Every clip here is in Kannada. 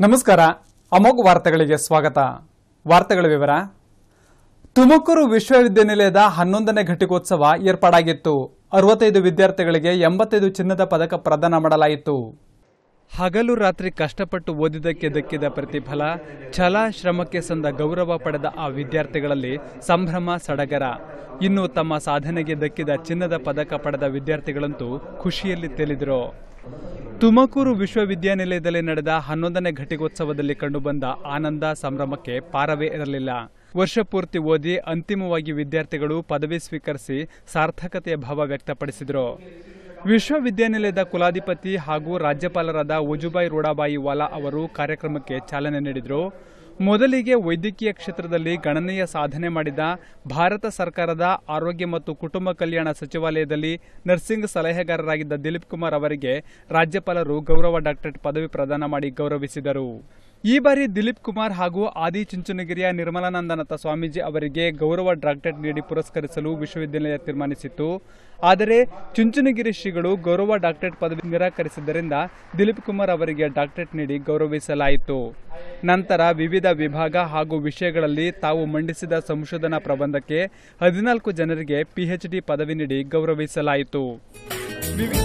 ನಮಸ್ಕಾರ ಅಮೋಘ ವಾರ್ತೆಗಳಿಗೆ ಸ್ವಾಗತ ವಾರ್ತೆಗಳ ವಿವರ ತುಮಕೂರು ವಿಶ್ವವಿದ್ಯಾನಿಲಯದ ಹನ್ನೊಂದನೇ ಘಟಿಕೋತ್ಸವ ಏರ್ಪಾಡಾಗಿತ್ತು ಅರವತ್ತೈದು ವಿದ್ಯಾರ್ಥಿಗಳಿಗೆ ಎಂಬತ್ತೈದು ಚಿನ್ನದ ಪದಕ ಪ್ರದಾನ ಮಾಡಲಾಯಿತು ಹಗಲು ರಾತ್ರಿ ಕಷ್ಟಪಟ್ಟು ಓದಿದ್ದಕ್ಕೆ ದಕ್ಕಿದ ಪ್ರತಿಫಲ ಛಲ ಶ್ರಮಕ್ಕೆ ಸಂದ ಗೌರವ ಪಡೆದ ಆ ವಿದ್ಯಾರ್ಥಿಗಳಲ್ಲಿ ಸಂಭ್ರಮ ಸಡಗರ ಇನ್ನು ತಮ್ಮ ಸಾಧನೆಗೆ ದಕ್ಕಿದ ಚಿನ್ನದ ಪದಕ ಪಡೆದ ವಿದ್ಯಾರ್ಥಿಗಳಂತೂ ಖುಷಿಯಲ್ಲಿ ತೇಲಿದರು ತುಮಕೂರು ವಿಶ್ವವಿದ್ಯಾನಿಲಯದಲ್ಲಿ ನಡೆದ ಹನ್ನೊಂದನೇ ಘಟಿಕೋತ್ಸವದಲ್ಲಿ ಕಂಡುಬಂದ ಆನಂದ ಸಂಭ್ರಮಕ್ಕೆ ಪಾರವೇ ಇರಲಿಲ್ಲ ವರ್ಷ ಪೂರ್ತಿ ಓದಿ ಅಂತಿಮವಾಗಿ ವಿದ್ಯಾರ್ಥಿಗಳು ಪದವಿ ಸ್ವೀಕರಿಸಿ ಸಾರ್ಥಕತೆಯ ಭಾವ ವ್ಯಕ್ತಪಡಿಸಿದರು ವಿಶ್ವವಿದ್ಯಾನಿಲಯದ ಕುಲಾಧಿಪತಿ ಹಾಗೂ ರಾಜ್ಯಪಾಲರಾದ ವಜುಭಾಯಿ ರೂಢಾಬಾಯಿ ವಾಲಾ ಅವರು ಕಾರ್ಯಕ್ರಮಕ್ಕೆ ಚಾಲನೆ ನೀಡಿದರು ಮೊದಲಿಗೆ ವೈದ್ಯಕೀಯ ಕ್ಷೇತ್ರದಲ್ಲಿ ಗಣನೀಯ ಸಾಧನೆ ಮಾಡಿದ ಭಾರತ ಸರ್ಕಾರದ ಆರೋಗ್ಯ ಮತ್ತು ಕುಟುಂಬ ಕಲ್ಯಾಣ ಸಚಿವಾಲಯದಲ್ಲಿ ನರ್ಸಿಂಗ್ ಸಲಹೆಗಾರರಾಗಿದ್ದ ದಿಲೀಪ್ ಕುಮಾರ್ ಅವರಿಗೆ ರಾಜ್ಯಪಾಲರು ಗೌರವ ಡಾಕ್ಟರೇಟ್ ಪದವಿ ಪ್ರದಾನ ಮಾಡಿ ಗೌರವಿಸಿದರು ಈ ಬಾರಿ ದಿಲೀಪ್ ಕುಮಾರ್ ಹಾಗೂ ಆದಿ ಚುಂಚನಗಿರಿಯ ನಿರ್ಮಲಾನಂದನಾಥ ಸ್ವಾಮೀಜಿ ಅವರಿಗೆ ಗೌರವ ಡಾಕ್ಟರೇಟ್ ನೀಡಿ ಪುರಸ್ಕರಿಸಲು ವಿಶ್ವವಿದ್ಯಾಲಯ ತೀರ್ಮಾನಿಸಿತ್ತು ಆದರೆ ಚುಂಚನಗಿರಿ ಶ್ರೀಗಳು ಗೌರವ ಡಾಕ್ಟರೇಟ್ ಪದವಿ ನಿರಾಕರಿಸಿದ್ದರಿಂದ ದಿಲೀಪ್ ಕುಮಾರ್ ಅವರಿಗೆ ಡಾಕ್ಟರೇಟ್ ನೀಡಿ ಗೌರವಿಸಲಾಯಿತು ನಂತರ ವಿವಿಧ ವಿಭಾಗ ಹಾಗೂ ವಿಷಯಗಳಲ್ಲಿ ತಾವು ಮಂಡಿಸಿದ ಸಂಶೋಧನಾ ಪ್ರಬಂಧಕ್ಕೆ ಹದಿನಾಲ್ಕು ಜನರಿಗೆ ಪಿಎಚ್ಡಿ ಪದವಿ ನೀಡಿ ಗೌರವಿಸಲಾಯಿತು ವಿವಿ-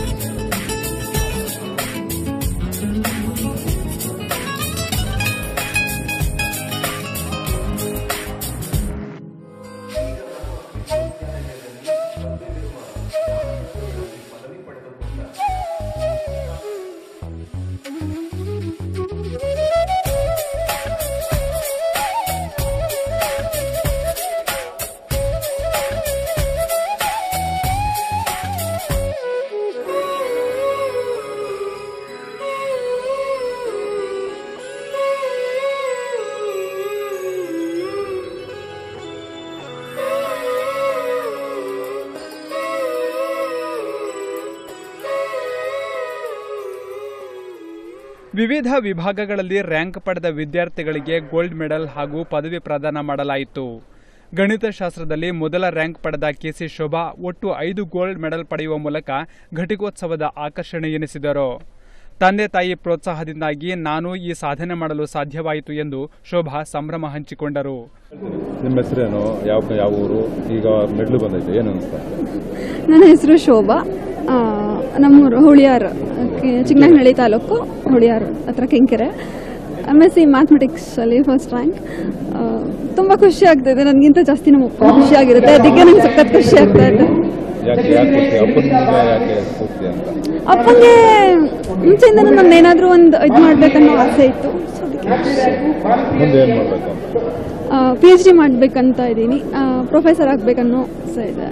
ವಿವಿಧ ವಿಭಾಗಗಳಲ್ಲಿ ರ್ಯಾಂಕ್ ಪಡೆದ ವಿದ್ಯಾರ್ಥಿಗಳಿಗೆ ಗೋಲ್ಡ್ ಮೆಡಲ್ ಹಾಗೂ ಪದವಿ ಪ್ರದಾನ ಮಾಡಲಾಯಿತು ಗಣಿತಶಾಸ್ತ್ರದಲ್ಲಿ ಮೊದಲ ರ್ಯಾಂಕ್ ಪಡೆದ ಕೆಸಿ ಶೋಭಾ ಒಟ್ಟು ಐದು ಗೋಲ್ಡ್ ಮೆಡಲ್ ಪಡೆಯುವ ಮೂಲಕ ಘಟಿಕೋತ್ಸವದ ಆಕರ್ಷಣೆ ಎನಿಸಿದರು ತಂದೆ ತಾಯಿ ಪ್ರೋತ್ಸಾಹದಿಂದಾಗಿ ನಾನು ಈ ಸಾಧನೆ ಮಾಡಲು ಸಾಧ್ಯವಾಯಿತು ಎಂದು ಶೋಭಾ ಸಂಭ್ರಮ ಹಂಚಿಕೊಂಡರು ನಿಮ್ಮ ಹೆಸರೇನು ಯಾವ ಯಾವ ಊರು ಈಗ ಮೆಡ್ಲು ಬಂದೈತೆ ಏನು ಅನಿಸ್ತಾ ನನ್ನ ಹೆಸರು ಶೋಭಾ ಆ, ನಮ್ಮೂರು ಹುಳಿಯಾರು ಕೆ- ಚಿಕ್ಕನಾಗನಹಳ್ಳಿ ತಾಲೂಕು ಹುಳಿಯಾರು ಹತ್ರ Kenkere M S C mathematics ಅಲ್ಲಿ ಫಸ್ಟ್ ರ್ಯಾಂಕ್ ತುಂಬ ಖುಷಿ ಆಗ್ತಿದೆ ನನಗಿಂತ ಜಾಸ್ತಿ ನಮ್ಮ ಅಪ್ಪ ಖುಷಿ ಆಗಿರುತ್ತೆ ಅದಕ್ಕೆ ನಂಗೆ ಸಖತ್ ಖುಷಿ ಆಗ್ತಾ ಇದೆ ಯಾಕೆ ಯಾಕೆ ಖುಷಿ ಅಪ್ಪನಿಗೆ ಯಾಕೆ ಸ್ಫೂರ್ತಿ ಅಂತ ಅಪ್ಪಂಗೆ ಮುಂಚೆಯಿಂದ ನಾನು ಏನಾದರೂ ಒಂದು ಇದು ಮಾಡ್ಬೇಕನ್ನೋ ಆಸೆ ಇತ್ತು ಸೊ ಅದಕ್ಕೆ ಮುಂದೆ ಏನು ಮಾಡಬೇಕು ಅಂತ ಪಿ ಎಚ್ ಡಿ ಮಾಡಬೇಕಂತ ಇದ್ದೀನಿ ಪ್ರೊಫೆಸರ್ ಆಗಬೇಕನ್ನೋ ಆಸೆ ಇದೆ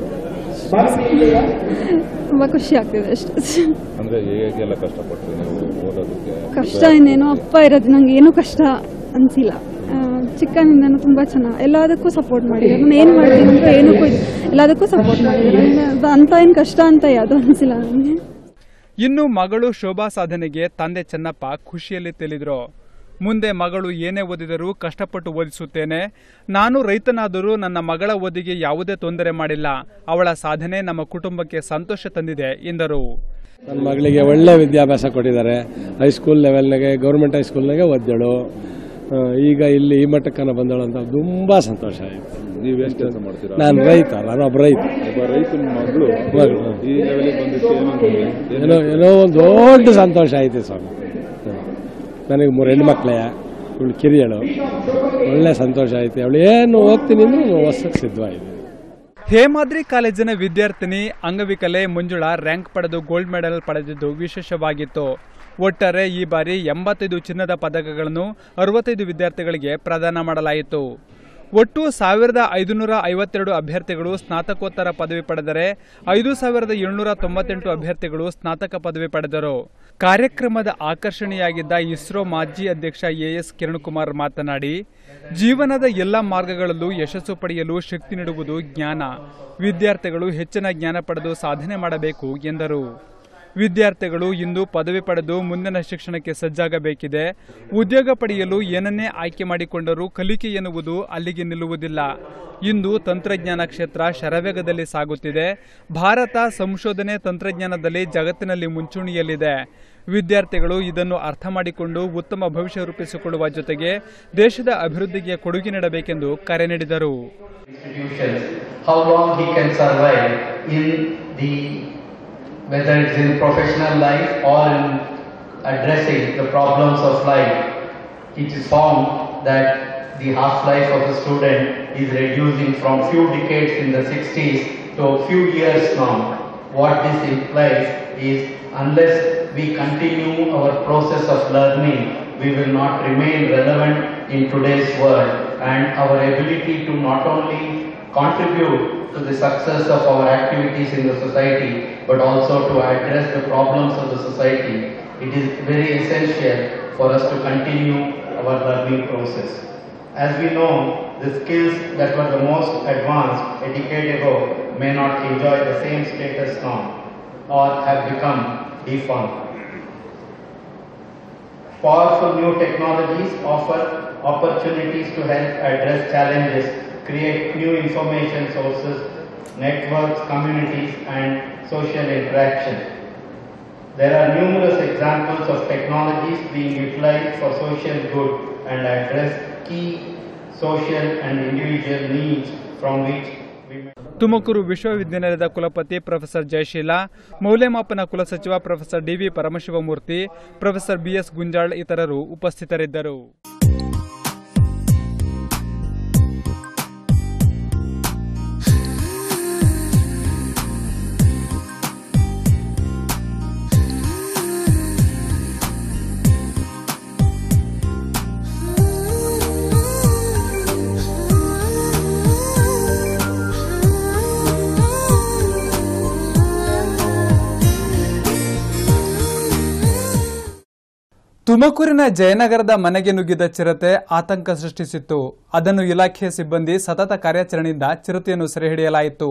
ತುಂಬ ಖುಷಿ ಆಗ್ತಿದೆ ಅಷ್ಟೇ ಅಂದರೆ ಹೇಗೆಲ್ಲ ಕಷ್ಟಪಟ್ಟು ನೀವು ಓದೋದಕ್ಕೆ ಕಷ್ಟ ಇನ್ನೇನೋ ಅಪ್ಪ ಇರೋದು ನಂಗೆ ಏನೂ ಕಷ್ಟ ಅನಿಸಿಲ್ಲ ಚಿಕ್ಕನಿಂದನೂ ತುಂಬ ಚೆನ್ನಾಗಿ ಎಲ್ಲದಕ್ಕೂ ಸಪೋರ್ಟ್ ಮಾಡಿದ್ದಾರೆ ನಾನು ಏನು ಮಾಡ್ತೀನಿ ಅಂತ ಏನಕ್ಕೂ ಇದು- ಎಲ್ಲದಕ್ಕೂ ಸಪೋರ್ಟ್ ಮಾಡಿದ್ದಾರೆ ಅದು ಅಂತ ಏನು ಕಷ್ಟ ಅಂತ ಯಾವುದೂ ಅನಿಸಿಲ್ಲ ನನಗೆ ಇನ್ನು ಮಗಳು ಶೋಭಾ ಸಾಧನೆಗೆ ತಂದೆ ಚೆನ್ನಪ್ಪ ಖುಷಿಯಲ್ಲಿ ತೇಲಿದ್ರು ಮುಂದೆ ಮಗಳು ಏನೇ ಓದಿದರೂ ಕಷ್ಟಪಟ್ಟು ಓದಿಸುತ್ತೇನೆ ನಾನು ರೈತನಾದರೂ ನನ್ನ ಮಗಳ ಓದಿಗೆ ಯಾವುದೇ ತೊಂದರೆ ಮಾಡಿಲ್ಲ ಅವಳ ಸಾಧನೆ ನಮ್ಮ ಕುಟುಂಬಕ್ಕೆ ಸಂತೋಷ ತಂದಿದೆ ಎಂದರು ನನ್ನ ಮಗಳಿಗೆ ಒಳ್ಳೆ ವಿದ್ಯಾಭ್ಯಾಸ ಕೊಟ್ಟಿದ್ದಾರೆ ಹೈಸ್ಕೂಲ್ ಲೆವೆಲ್ನಾಗೆ ಗೌರ್ಮೆಂಟ್ ಹೈಸ್ಕೂಲ್ನಾಗೆ ಓದ್ದಳು ಆ, ಈಗ ಇಲ್ಲಿ ಈ ಮಟ್ಟಕ್ಕನ ಬಂದಳು ಅಂತ ತುಂಬ ಸಂತೋಷ ಆಯಿತು ನೀವು ಎಷ್ಟು ಕೆಲಸ ಮಾಡ್ತೀರಾ ನಾನು ರೈತ ನಾನು ಒಬ್ಬ ರೈತ ಒಬ್ಬ ರೈತನ ಮಗಳು ಮಗಳು. ಈ ಲೆವೆಲಿಗೆ ಬಂದಿದ್ದು ಏನು ಅನ್ಕೊಂಡ್ರಿ? ಏನು ಏನೋ ಏನೋ ಒಂದು ದೊಡ್ಡ ಸಂತೋಷ ಆಯ್ತು ಸ್ವಾಮಿ ಹ್ಮ್. ನನಗೆ ಮೂರು ಹೆಣ್ಮಕ್ಳೇ ಇವಳು ಕಿರಿಯಳು ಒಳ್ಳೆ ಸಂತೋಷ ಆಯ್ತು ಅವಳು ಏನು ಓದ್ತೀನಿ ಅಂದ್ರೆ ಹೊಸಕ್ಕೆ ಸಿದ್ಧವಾಗಿದೆ ಹೇಮಾದ್ರಿ ಕಾಲೇಜಿನ ವಿದ್ಯಾರ್ಥಿನಿ ಅಂಗವಿಕಲೆ ಮಂಜುಳಾ ರ್ಯಾಂಕ್ ಪಡೆದು ಗೋಲ್ಡ್ ಮೆಡಲ್ ಪಡೆದಿದ್ದು ವಿಶೇಷವಾಗಿತ್ತು ಒಟ್ಟಾರೆ ಈ ಬಾರಿ ಎಂಬತ್ತೈದು ಚಿನ್ನದ ಪದಕಗಳನ್ನು ಅರವತ್ತೈದು ವಿದ್ಯಾರ್ಥಿಗಳಿಗೆ ಪ್ರದಾನ ಮಾಡಲಾಯಿತು ಒಟ್ಟು ಸಾವಿರದ ಐದುನೂರ ಐವತ್ತೆರಡು ಅಭ್ಯರ್ಥಿಗಳು ಸ್ನಾತಕೋತ್ತರ ಪದವಿ ಪಡೆದರೆ ಐದು ಸಾವಿರದ ಏಳ್ನೂರ ತೊಂಬತ್ತೆಂಟು ಅಭ್ಯರ್ಥಿಗಳು ಸ್ನಾತಕ ಪದವಿ ಪಡೆದರು ಕಾರ್ಯಕ್ರಮದ ಆಕರ್ಷಣೆಯಾಗಿದ್ದ ಇಸ್ರೋ ಮಾಜಿ ಅಧ್ಯಕ್ಷ ಎಎಸ್ ಕಿರಣಕುಮಾರ್ ಮಾತನಾಡಿ ಜೀವನದ ಎಲ್ಲ ಮಾರ್ಗಗಳಲ್ಲೂ ಯಶಸ್ಸು ಪಡೆಯಲು ಶಕ್ತಿ ನೀಡುವುದು ಜ್ಞಾನ ವಿದ್ಯಾರ್ಥಿಗಳು ಹೆಚ್ಚಿನ ಜ್ಞಾನ ಪಡೆದು ಸಾಧನೆ ಮಾಡಬೇಕು ಎಂದರು ವಿದ್ಯಾರ್ಥಿಗಳು ಇಂದು ಪದವಿ ಪಡೆದು ಮುಂದಿನ ಶಿಕ್ಷಣಕ್ಕೆ ಸಜ್ಜಾಗಬೇಕಿದೆ ಉದ್ಯೋಗ ಪಡೆಯಲು ಏನನ್ನೇ ಆಯ್ಕೆ ಮಾಡಿಕೊಂಡರೂ ಕಲಿಕೆ ಎನ್ನುವುದು ಅಲ್ಲಿಗೆ ನಿಲ್ಲುವುದಿಲ್ಲ ಇಂದು ತಂತ್ರಜ್ಞಾನ ಕ್ಷೇತ್ರ ಶರವೇಗದಲ್ಲಿ ಸಾಗುತ್ತಿದೆ ಭಾರತ ಸಂಶೋಧನೆ ತಂತ್ರಜ್ಞಾನದಲ್ಲಿ ಜಗತ್ತಿನಲ್ಲಿ ಮುಂಚೂಣಿಯಲ್ಲಿದೆ ವಿದ್ಯಾರ್ಥಿಗಳು ಇದನ್ನು ಅರ್ಥ ಮಾಡಿಕೊಂಡು ಉತ್ತಮ ಭವಿಷ್ಯ ರೂಪಿಸಿಕೊಳ್ಳುವ ಜೊತೆಗೆ ದೇಶದ ಅಭಿವೃದ್ಧಿಗೆ ಕೊಡುಗೆ ನೀಡಬೇಕೆಂದು ಕರೆ ನೀಡಿದರು institutions, how long he can survive in the, whether it's in professional life or in addressing the problems of life. It is found that the half-life of a student is reducing from few decades in the 60s to a few years now. What this implies is unless we continue our process of learning, we will not remain relevant in today's world and our ability to not only contribute to the success of our activities in the society but also to address the problems of the society. It is very essential for us to continue our learning process. As we know, the skills that were the most advanced a decade ago may not enjoy the same status now or have become defunct. Powerful new technologies offer opportunities to help address challenges, create new information sources, networks, communities, and social interaction. There are numerous examples of technologies being utilized for social good and address key social and individual needs from which we may Tumakuru ವಿಶ್ವವಿದ್ಯಾನಿಲಯದ ಕುಲಪತಿ ಪ್ರೊಫೆಸರ್ ಜಯಶೀಲ ಮೌಲ್ಯಮಾಪನ ಕುಲಸಚಿವ professor DV Paramashivamurthy professor BS Gunjal ಇತರರು ಉಪಸ್ಥಿತರಿದ್ದರು ತುಮಕೂರಿನ ಜಯನಗರದ ಮನೆಗೆ ನುಗ್ಗಿದ ಚಿರತೆ ಆತಂಕ ಸೃಷ್ಟಿಸಿತ್ತು ಅದನ್ನು ಇಲಾಖೆಯ ಸಿಬ್ಬಂದಿ ಸತತ ಕಾರ್ಯಾಚರಣೆಯಿಂದ ಚಿರತೆಯನ್ನು ಸೆರೆಹಿಡಿಯಲಾಯಿತು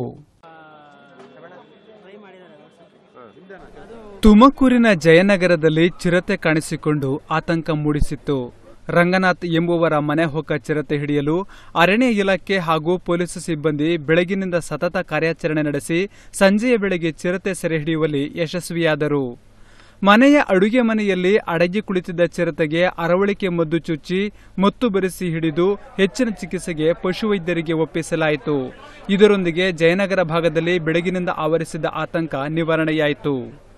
ತುಮಕೂರಿನ ಜಯನಗರದಲ್ಲಿ ಚಿರತೆ ಕಾಣಿಸಿಕೊಂಡು ಆತಂಕ ಮೂಡಿಸಿತ್ತು ರಂಗನಾಥ್ ಎಂಬುವರ ಮನೆ ಹೊಕ್ಕ ಚಿರತೆ ಹಿಡಿಯಲು ಅರಣ್ಯ ಇಲಾಖೆ ಹಾಗೂ ಪೊಲೀಸ್ ಸಿಬ್ಬಂದಿ ಬೆಳಗಿನಿಂದ ಸತತ ಕಾರ್ಯಾಚರಣೆ ನಡೆಸಿ ಸಂಜೆಯ ವೇಳೆಗೆ ಚಿರತೆ ಸೆರೆ ಹಿಡಿಯುವಲ್ಲಿ ಯಶಸ್ವಿಯಾದರು ಮನೆಯ ಅಡುಗೆ ಮನೆಯಲ್ಲಿ ಅಡಗಿ ಕುಳಿತಿದ್ದ ಚಿರತೆಗೆ ಅರವಳಿಕೆ ಮದ್ದು ಚುಚ್ಚಿ ಮತ್ತು ಬೆರೆಸಿ ಹಿಡಿದು ಹೆಚ್ಚಿನ ಚಿಕಿತ್ಸೆಗೆ ಪಶುವೈದ್ಯರಿಗೆ ಒಪ್ಪಿಸಲಾಯಿತು ಇದರೊಂದಿಗೆ ಜಯನಗರ ಭಾಗದಲ್ಲಿ ಬೆಳಗಿನಿಂದ ಆವರಿಸಿದ್ದ ಆತಂಕ ನಿವಾರಣೆಯಾಯಿತು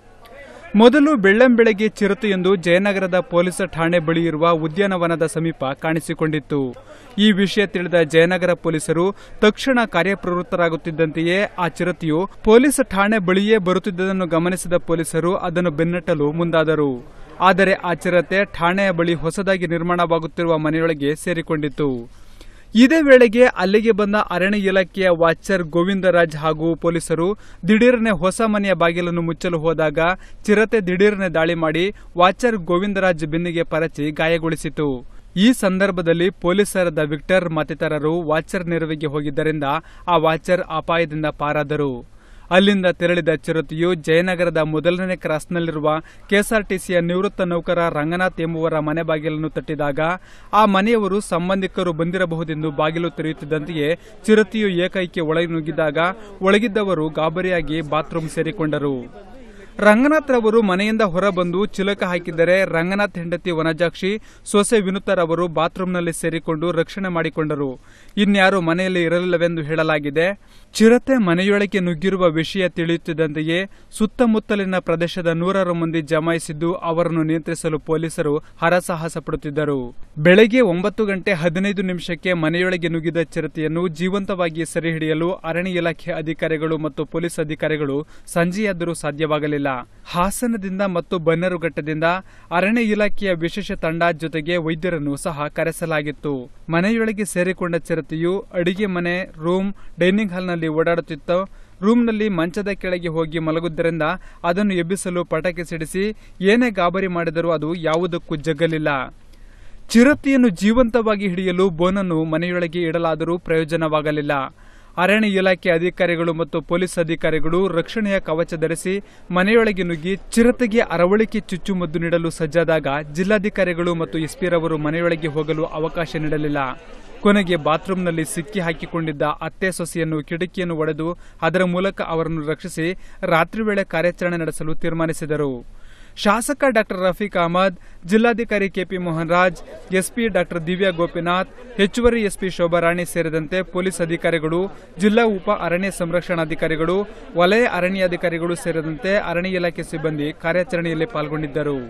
ಮೊದಲು ಬೆಳ್ಳಂಬೆಳಗ್ಗೆ ಚಿರತೆಯೊಂದು ಜಯನಗರದ ಪೊಲೀಸ್ ಠಾಣೆ ಬಳಿ ಇರುವ ಉದ್ಯಾನವನದ ಸಮೀಪ ಕಾಣಿಸಿಕೊಂಡಿತ್ತು ಈ ವಿಷಯ ತಿಳಿದ ಜಯನಗರ ಪೊಲೀಸರು ತಕ್ಷಣ ಕಾರ್ಯಪ್ರವೃತ್ತರಾಗುತ್ತಿದ್ದಂತೆಯೇ ಆ ಚಿರತೆಯು ಪೊಲೀಸ್ ಠಾಣೆ ಬಳಿಯೇ ಬರುತ್ತಿದ್ದುದನ್ನು ಗಮನಿಸಿದ ಪೊಲೀಸರು ಅದನ್ನು ಬೆನ್ನಟ್ಟಲು ಮುಂದಾದರು ಆದರೆ ಆ ಚಿರತೆ ಠಾಣೆಯ ಬಳಿ ಹೊಸದಾಗಿ ನಿರ್ಮಾಣವಾಗುತ್ತಿರುವ ಮನೆಯೊಳಗೆ ಸೇರಿಕೊಂಡಿತ್ತು ಇದೇ ವೇಳೆಗೆ ಅಲ್ಲಿಗೆ ಬಂದ ಅರಣ್ಯ ಇಲಾಖೆಯ ವಾಚರ್ ಗೋವಿಂದರಾಜ್ ಹಾಗೂ ಪೊಲೀಸರು ದಿಢೀರನೆ ಹೊಸ ಮನೆಯ ಬಾಗಿಲನ್ನು ಮುಚ್ಚಲು ಹೋದಾಗ ಚಿರತೆ ದಿಢೀರನೆ ದಾಳಿ ಮಾಡಿ ವಾಚರ್ ಗೋವಿಂದರಾಜ್ ಬೆನ್ನಿಗೆ ಪರಚಿ ಗಾಯಗೊಳಿಸಿತು ಈ ಸಂದರ್ಭದಲ್ಲಿ ಪೊಲೀಸರಾದ ವಿಕ್ಟರ್ ಮತ್ತಿತರರು ವಾಚರ್ ನೆರವಿಗೆ ಹೋಗಿದ್ದರಿಂದ ಆ ವಾಚರ್ ಅಪಾಯದಿಂದ ಪಾರಾದರು ಅಲ್ಲಿಂದ ತೆರಳಿದ ಚಿರತೆಯು ಜಯನಗರದ ಮೊದಲನೇ ಕ್ರಾಸ್ನಲ್ಲಿರುವ ಕೆಎಸ್ಆರ್ಟಿಸಿಯ ನಿವೃತ್ತ ನೌಕರ ರಂಗನಾಥ್ ಎಂಬುವರ ಮನೆ ಬಾಗಿಲನ್ನು ತಟ್ಟಿದಾಗ ಆ ಮನೆಯವರು ಸಂಬಂಧಿಕರು ಬಂದಿರಬಹುದೆಂದು ಬಾಗಿಲು ತೆರೆಯುತ್ತಿದ್ದಂತೆಯೇ ಚಿರತೆಯು ಏಕೈಕೆ ಒಳಗೆ ನುಗ್ಗಿದಾಗ ಒಳಗಿದ್ದವರು ಗಾಬರಿಯಾಗಿ ಬಾತ್ರೂಮ್ ಸೇರಿಕೊಂಡರು ರಂಗನಾಥ್ ರವರು ಮನೆಯಿಂದ ಹೊರಬಂದು ಚಿಲಕ ಹಾಕಿದರೆ ರಂಗನಾಥ್ ಹೆಂಡತಿ ವನಜಾಕ್ಷಿ ಸೊಸೆ ವಿನುತರವರು ಬಾತ್ರೂಂನಲ್ಲಿ ಸೇರಿಕೊಂಡು ರಕ್ಷಣೆ ಮಾಡಿಕೊಂಡರು ಇನ್ಯಾರು ಮನೆಯಲ್ಲಿ ಇರಲಿಲ್ಲವೆಂದು ಹೇಳಲಾಗಿದೆ ಚಿರತೆ ಮನೆಯೊಳಗೆ ನುಗ್ಗಿರುವ ವಿಷಯ ತಿಳಿಯುತ್ತಿದ್ದಂತೆಯೇ ಸುತ್ತಮುತ್ತಲಿನ ಪ್ರದೇಶದ ನೂರಾರು ಮಂದಿ ಜಮಾಯಿಸಿದ್ದು ಅವರನ್ನು ನಿಯಂತ್ರಿಸಲು ಪೊಲೀಸರು ಹರಸಾಹಸ ಪಡುತ್ತಿದ್ದರು ಬೆಳಗ್ಗೆ ಒಂಬತ್ತು ಗಂಟೆ ಹದಿನೈದು ನಿಮಿಷಕ್ಕೆ ಮನೆಯೊಳಗೆ ನುಗ್ಗಿದ ಚಿರತೆಯನ್ನು ಜೀವಂತವಾಗಿ ಸೆರೆ ಹಿಡಿಯಲು ಅರಣ್ಯ ಇಲಾಖೆ ಅಧಿಕಾರಿಗಳು ಮತ್ತು ಪೊಲೀಸ್ ಅಧಿಕಾರಿಗಳು ಸಂಜೆಯಾದರೂ ಸಾಧ್ಯವಾಗಲಿಲ್ಲ ಹಾಸನದಿಂದ ಮತ್ತು ಬನ್ನರುಘಟ್ಟದಿಂದ ಅರಣ್ಯ ಇಲಾಖೆಯ ವಿಶೇಷ ತಂಡ ಜೊತೆಗೆ ವೈದ್ಯರನ್ನು ಸಹ ಕರೆಸಲಾಗಿತ್ತು ಮನೆಯೊಳಗೆ ಸೇರಿಕೊಂಡ ಚಿರತೆಯು ಅಡಿಗೆ ಮನೆ ರೂಮ್ ಡೈನಿಂಗ್ ಹಾಲ್ನಲ್ಲಿ ಓಡಾಡುತ್ತಿತ್ತು ರೂಮ್ನಲ್ಲಿ ಮಂಚದ ಕೆಳಗೆ ಹೋಗಿ ಮಲಗುವುದರಿಂದ ಅದನ್ನು ಎಬ್ಬಿಸಲು ಪಟಾಕಿ ಸಿಡಿಸಿ ಏನೇ ಗಾಬರಿ ಮಾಡಿದರೂ ಅದು ಯಾವುದಕ್ಕೂ ಜಗ್ಗಲಿಲ್ಲ ಚಿರತೆಯನ್ನು ಜೀವಂತವಾಗಿ ಹಿಡಿಯಲು ಬೋನನ್ನು ಮನೆಯೊಳಗೆ ಇಡಲಾದರೂ ಪ್ರಯೋಜನವಾಗಲಿಲ್ಲ ಅರಣ್ಯ ಇಲಾಖೆ ಅಧಿಕಾರಿಗಳು ಮತ್ತು ಪೊಲೀಸ್ ಅಧಿಕಾರಿಗಳು ರಕ್ಷಣೆಯ ಕವಚ ಧರಿಸಿ ಮನೆಯೊಳಗೆ ನುಗ್ಗಿ ಚಿರತೆಗೆ ಅರವಳಿಕೆ ಚುಚ್ಚುಮದ್ದು ನೀಡಲು ಸಜ್ಜಾದಾಗ ಜಿಲ್ಲಾಧಿಕಾರಿಗಳು ಮತ್ತು ಎಸ್ಪಿರವರು ಮನೆಯೊಳಗೆ ಹೋಗಲು ಅವಕಾಶ ನೀಡಲಿಲ್ಲ ಕೊನೆಗೆ ಬಾತ್ರೂಂನಲ್ಲಿ ಸಿಕ್ಕಿ ಹಾಕಿಕೊಂಡಿದ್ದ ಅತ್ತೆ ಸೊಸೆಯನ್ನು ಕಿಟಕಿಯನ್ನು ಒಡೆದು ಅದರ ಮೂಲಕ ಅವರನ್ನು ರಕ್ಷಿಸಿ ರಾತ್ರಿ ವೇಳೆ ಕಾರ್ಯಾಚರಣೆ ನಡೆಸಲು ತೀರ್ಮಾನಿಸಿದರು ಶಾಸಕ ಡಾಕ್ಟರ್ ರಫೀಕ್ ಅಹಮದ್ ಜಿಲ್ಲಾಧಿಕಾರಿ KP Mohan Raj SP doctor Divya Gopinath ಹೆಚ್ಚುವರಿ ಎಸ್ಪಿ ಶೋಭಾರಾಣಿ ಸೇರಿದಂತೆ ಪೊಲೀಸ್ ಅಧಿಕಾರಿಗಳು ಜಿಲ್ಲಾ ಉಪ ಅರಣ್ಯ ಸಂರಕ್ಷಣಾಧಿಕಾರಿಗಳು ವಲಯ ಅರಣ್ಯಾಧಿಕಾರಿಗಳು ಸೇರಿದಂತೆ ಅರಣ್ಯ ಇಲಾಖೆ ಸಿಬ್ಬಂದಿ ಕಾರ್ಯಾಚರಣೆಯಲ್ಲಿ ಪಾಲ್ಗೊಂಡಿದ್ದರು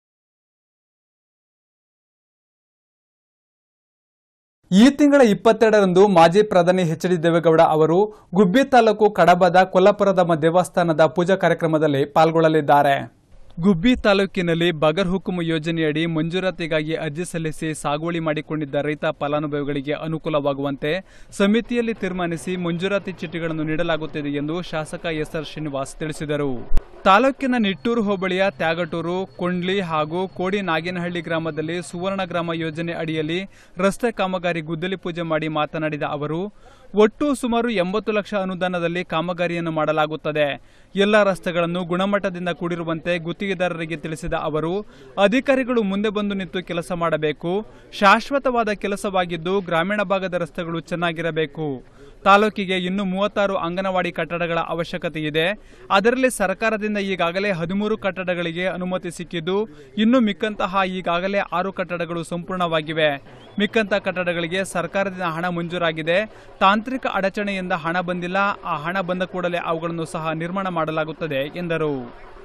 ಈ ತಿಂಗಳ ಇಪ್ಪತ್ತೆರಡರಂದು ಮಾಜಿ ಪ್ರಧಾನಿ ಎಚ್ ಡಿ ದೇವೇಗೌಡ ಅವರು ಗುಬ್ಬಿ ತಾಲೂಕು ಕಡಬದ ಕೊಲ್ಲಾಪುರದಮ್ಮ ದೇವಸ್ಥಾನದ ಪೂಜಾ ಕಾರ್ಯಕ್ರಮದಲ್ಲಿ ಪಾಲ್ಗೊಳ್ಳಲಿದ್ದಾರೆ ಗುಬ್ಬಿ ತಾಲೂಕಿನಲ್ಲಿ ಬಗರ್ ಹುಕುಂ ಯೋಜನೆಯಡಿ ಮಂಜೂರಾತಿಗಾಗಿ ಅರ್ಜಿ ಸಲ್ಲಿಸಿ ಸಾಗುವಳಿ ಮಾಡಿಕೊಂಡಿದ್ದ ರೈತ ಫಲಾನುಭವಿಗಳಿಗೆ ಅನುಕೂಲವಾಗುವಂತೆ ಸಮಿತಿಯಲ್ಲಿ ತೀರ್ಮಾನಿಸಿ ಮಂಜೂರಾತಿ ಚೀಟಿಗಳನ್ನು ನೀಡಲಾಗುತ್ತಿದೆ ಎಂದು ಶಾಸಕ ಎಸ್ಆರ್ ಶ್ರೀನಿವಾಸ್ ತಿಳಿಸಿದರು ತಾಲೂಕಿನ ನಿಟ್ಟೂರು ಹೋಬಳಿಯ ತ್ಯಾಗಟೂರು ಕೊಂಡ್ಲಿ ಹಾಗೂ ಕೋಡಿ ನಾಗೇನಹಳ್ಳಿ ಗ್ರಾಮದಲ್ಲಿ ಸುವರ್ಣ ಗ್ರಾಮ ಯೋಜನೆ ಅಡಿಯಲ್ಲಿ ರಸ್ತೆ ಕಾಮಗಾರಿ ಗುದ್ದಲಿ ಪೂಜೆ ಮಾಡಿ ಮಾತನಾಡಿದ ಅವರು ಒಟ್ಟು ಸುಮಾರು ಎಂಬತ್ತು ಲಕ್ಷ ಅನುದಾನದಲ್ಲಿ ಕಾಮಗಾರಿಯನ್ನು ಮಾಡಲಾಗುತ್ತದೆ ಎಲ್ಲ ರಸ್ತೆಗಳನ್ನು ಗುಣಮಟ್ಟದಿಂದ ಕೂಡಿರುವಂತೆ ಗುತ್ತಿಗೆದಾರರಿಗೆ ತಿಳಿಸಿದ ಅವರು ಅಧಿಕಾರಿಗಳು ಮುಂದೆ ಬಂದು ನಿಂತು ಕೆಲಸ ಮಾಡಬೇಕು ಶಾಶ್ವತವಾದ ಕೆಲಸವಾಗಿದ್ದು ಗ್ರಾಮೀಣ ಭಾಗದ ರಸ್ತೆಗಳು ಚೆನ್ನಾಗಿರಬೇಕು ತಾಲೂಕಿಗೆ ಇನ್ನು ಮೂವತ್ತಾರು ಅಂಗನವಾಡಿ ಕಟ್ಟಡಗಳ ಅವಶ್ಯಕತೆ ಇದೆ ಅದರಲ್ಲಿ ಸರ್ಕಾರದಿಂದ ಈಗಾಗಲೇ ಹದಿಮೂರು ಕಟ್ಟಡಗಳಿಗೆ ಅನುಮತಿ ಸಿಕ್ಕಿದ್ದು ಇನ್ನು ಮಿಕ್ಕಂತಹ ಈಗಾಗಲೇ ಆರು ಕಟ್ಟಡಗಳು ಸಂಪೂರ್ಣವಾಗಿವೆ ಮಿಕ್ಕಂತ ಕಟ್ಟಡಗಳಿಗೆ ಸರ್ಕಾರದಿಂದ ಹಣ ಮಂಜೂರಾಗಿದೆ ತಾಂತ್ರಿಕ ಅಡಚಣೆಯಿಂದ ಹಣ ಬಂದಿಲ್ಲ ಆ ಹಣ ಬಂದ ಕೂಡಲೇ ಅವುಗಳನ್ನು ಸಹ ನಿರ್ಮಾಣ ಮಾಡಲಾಗುತ್ತದೆ ಎಂದರು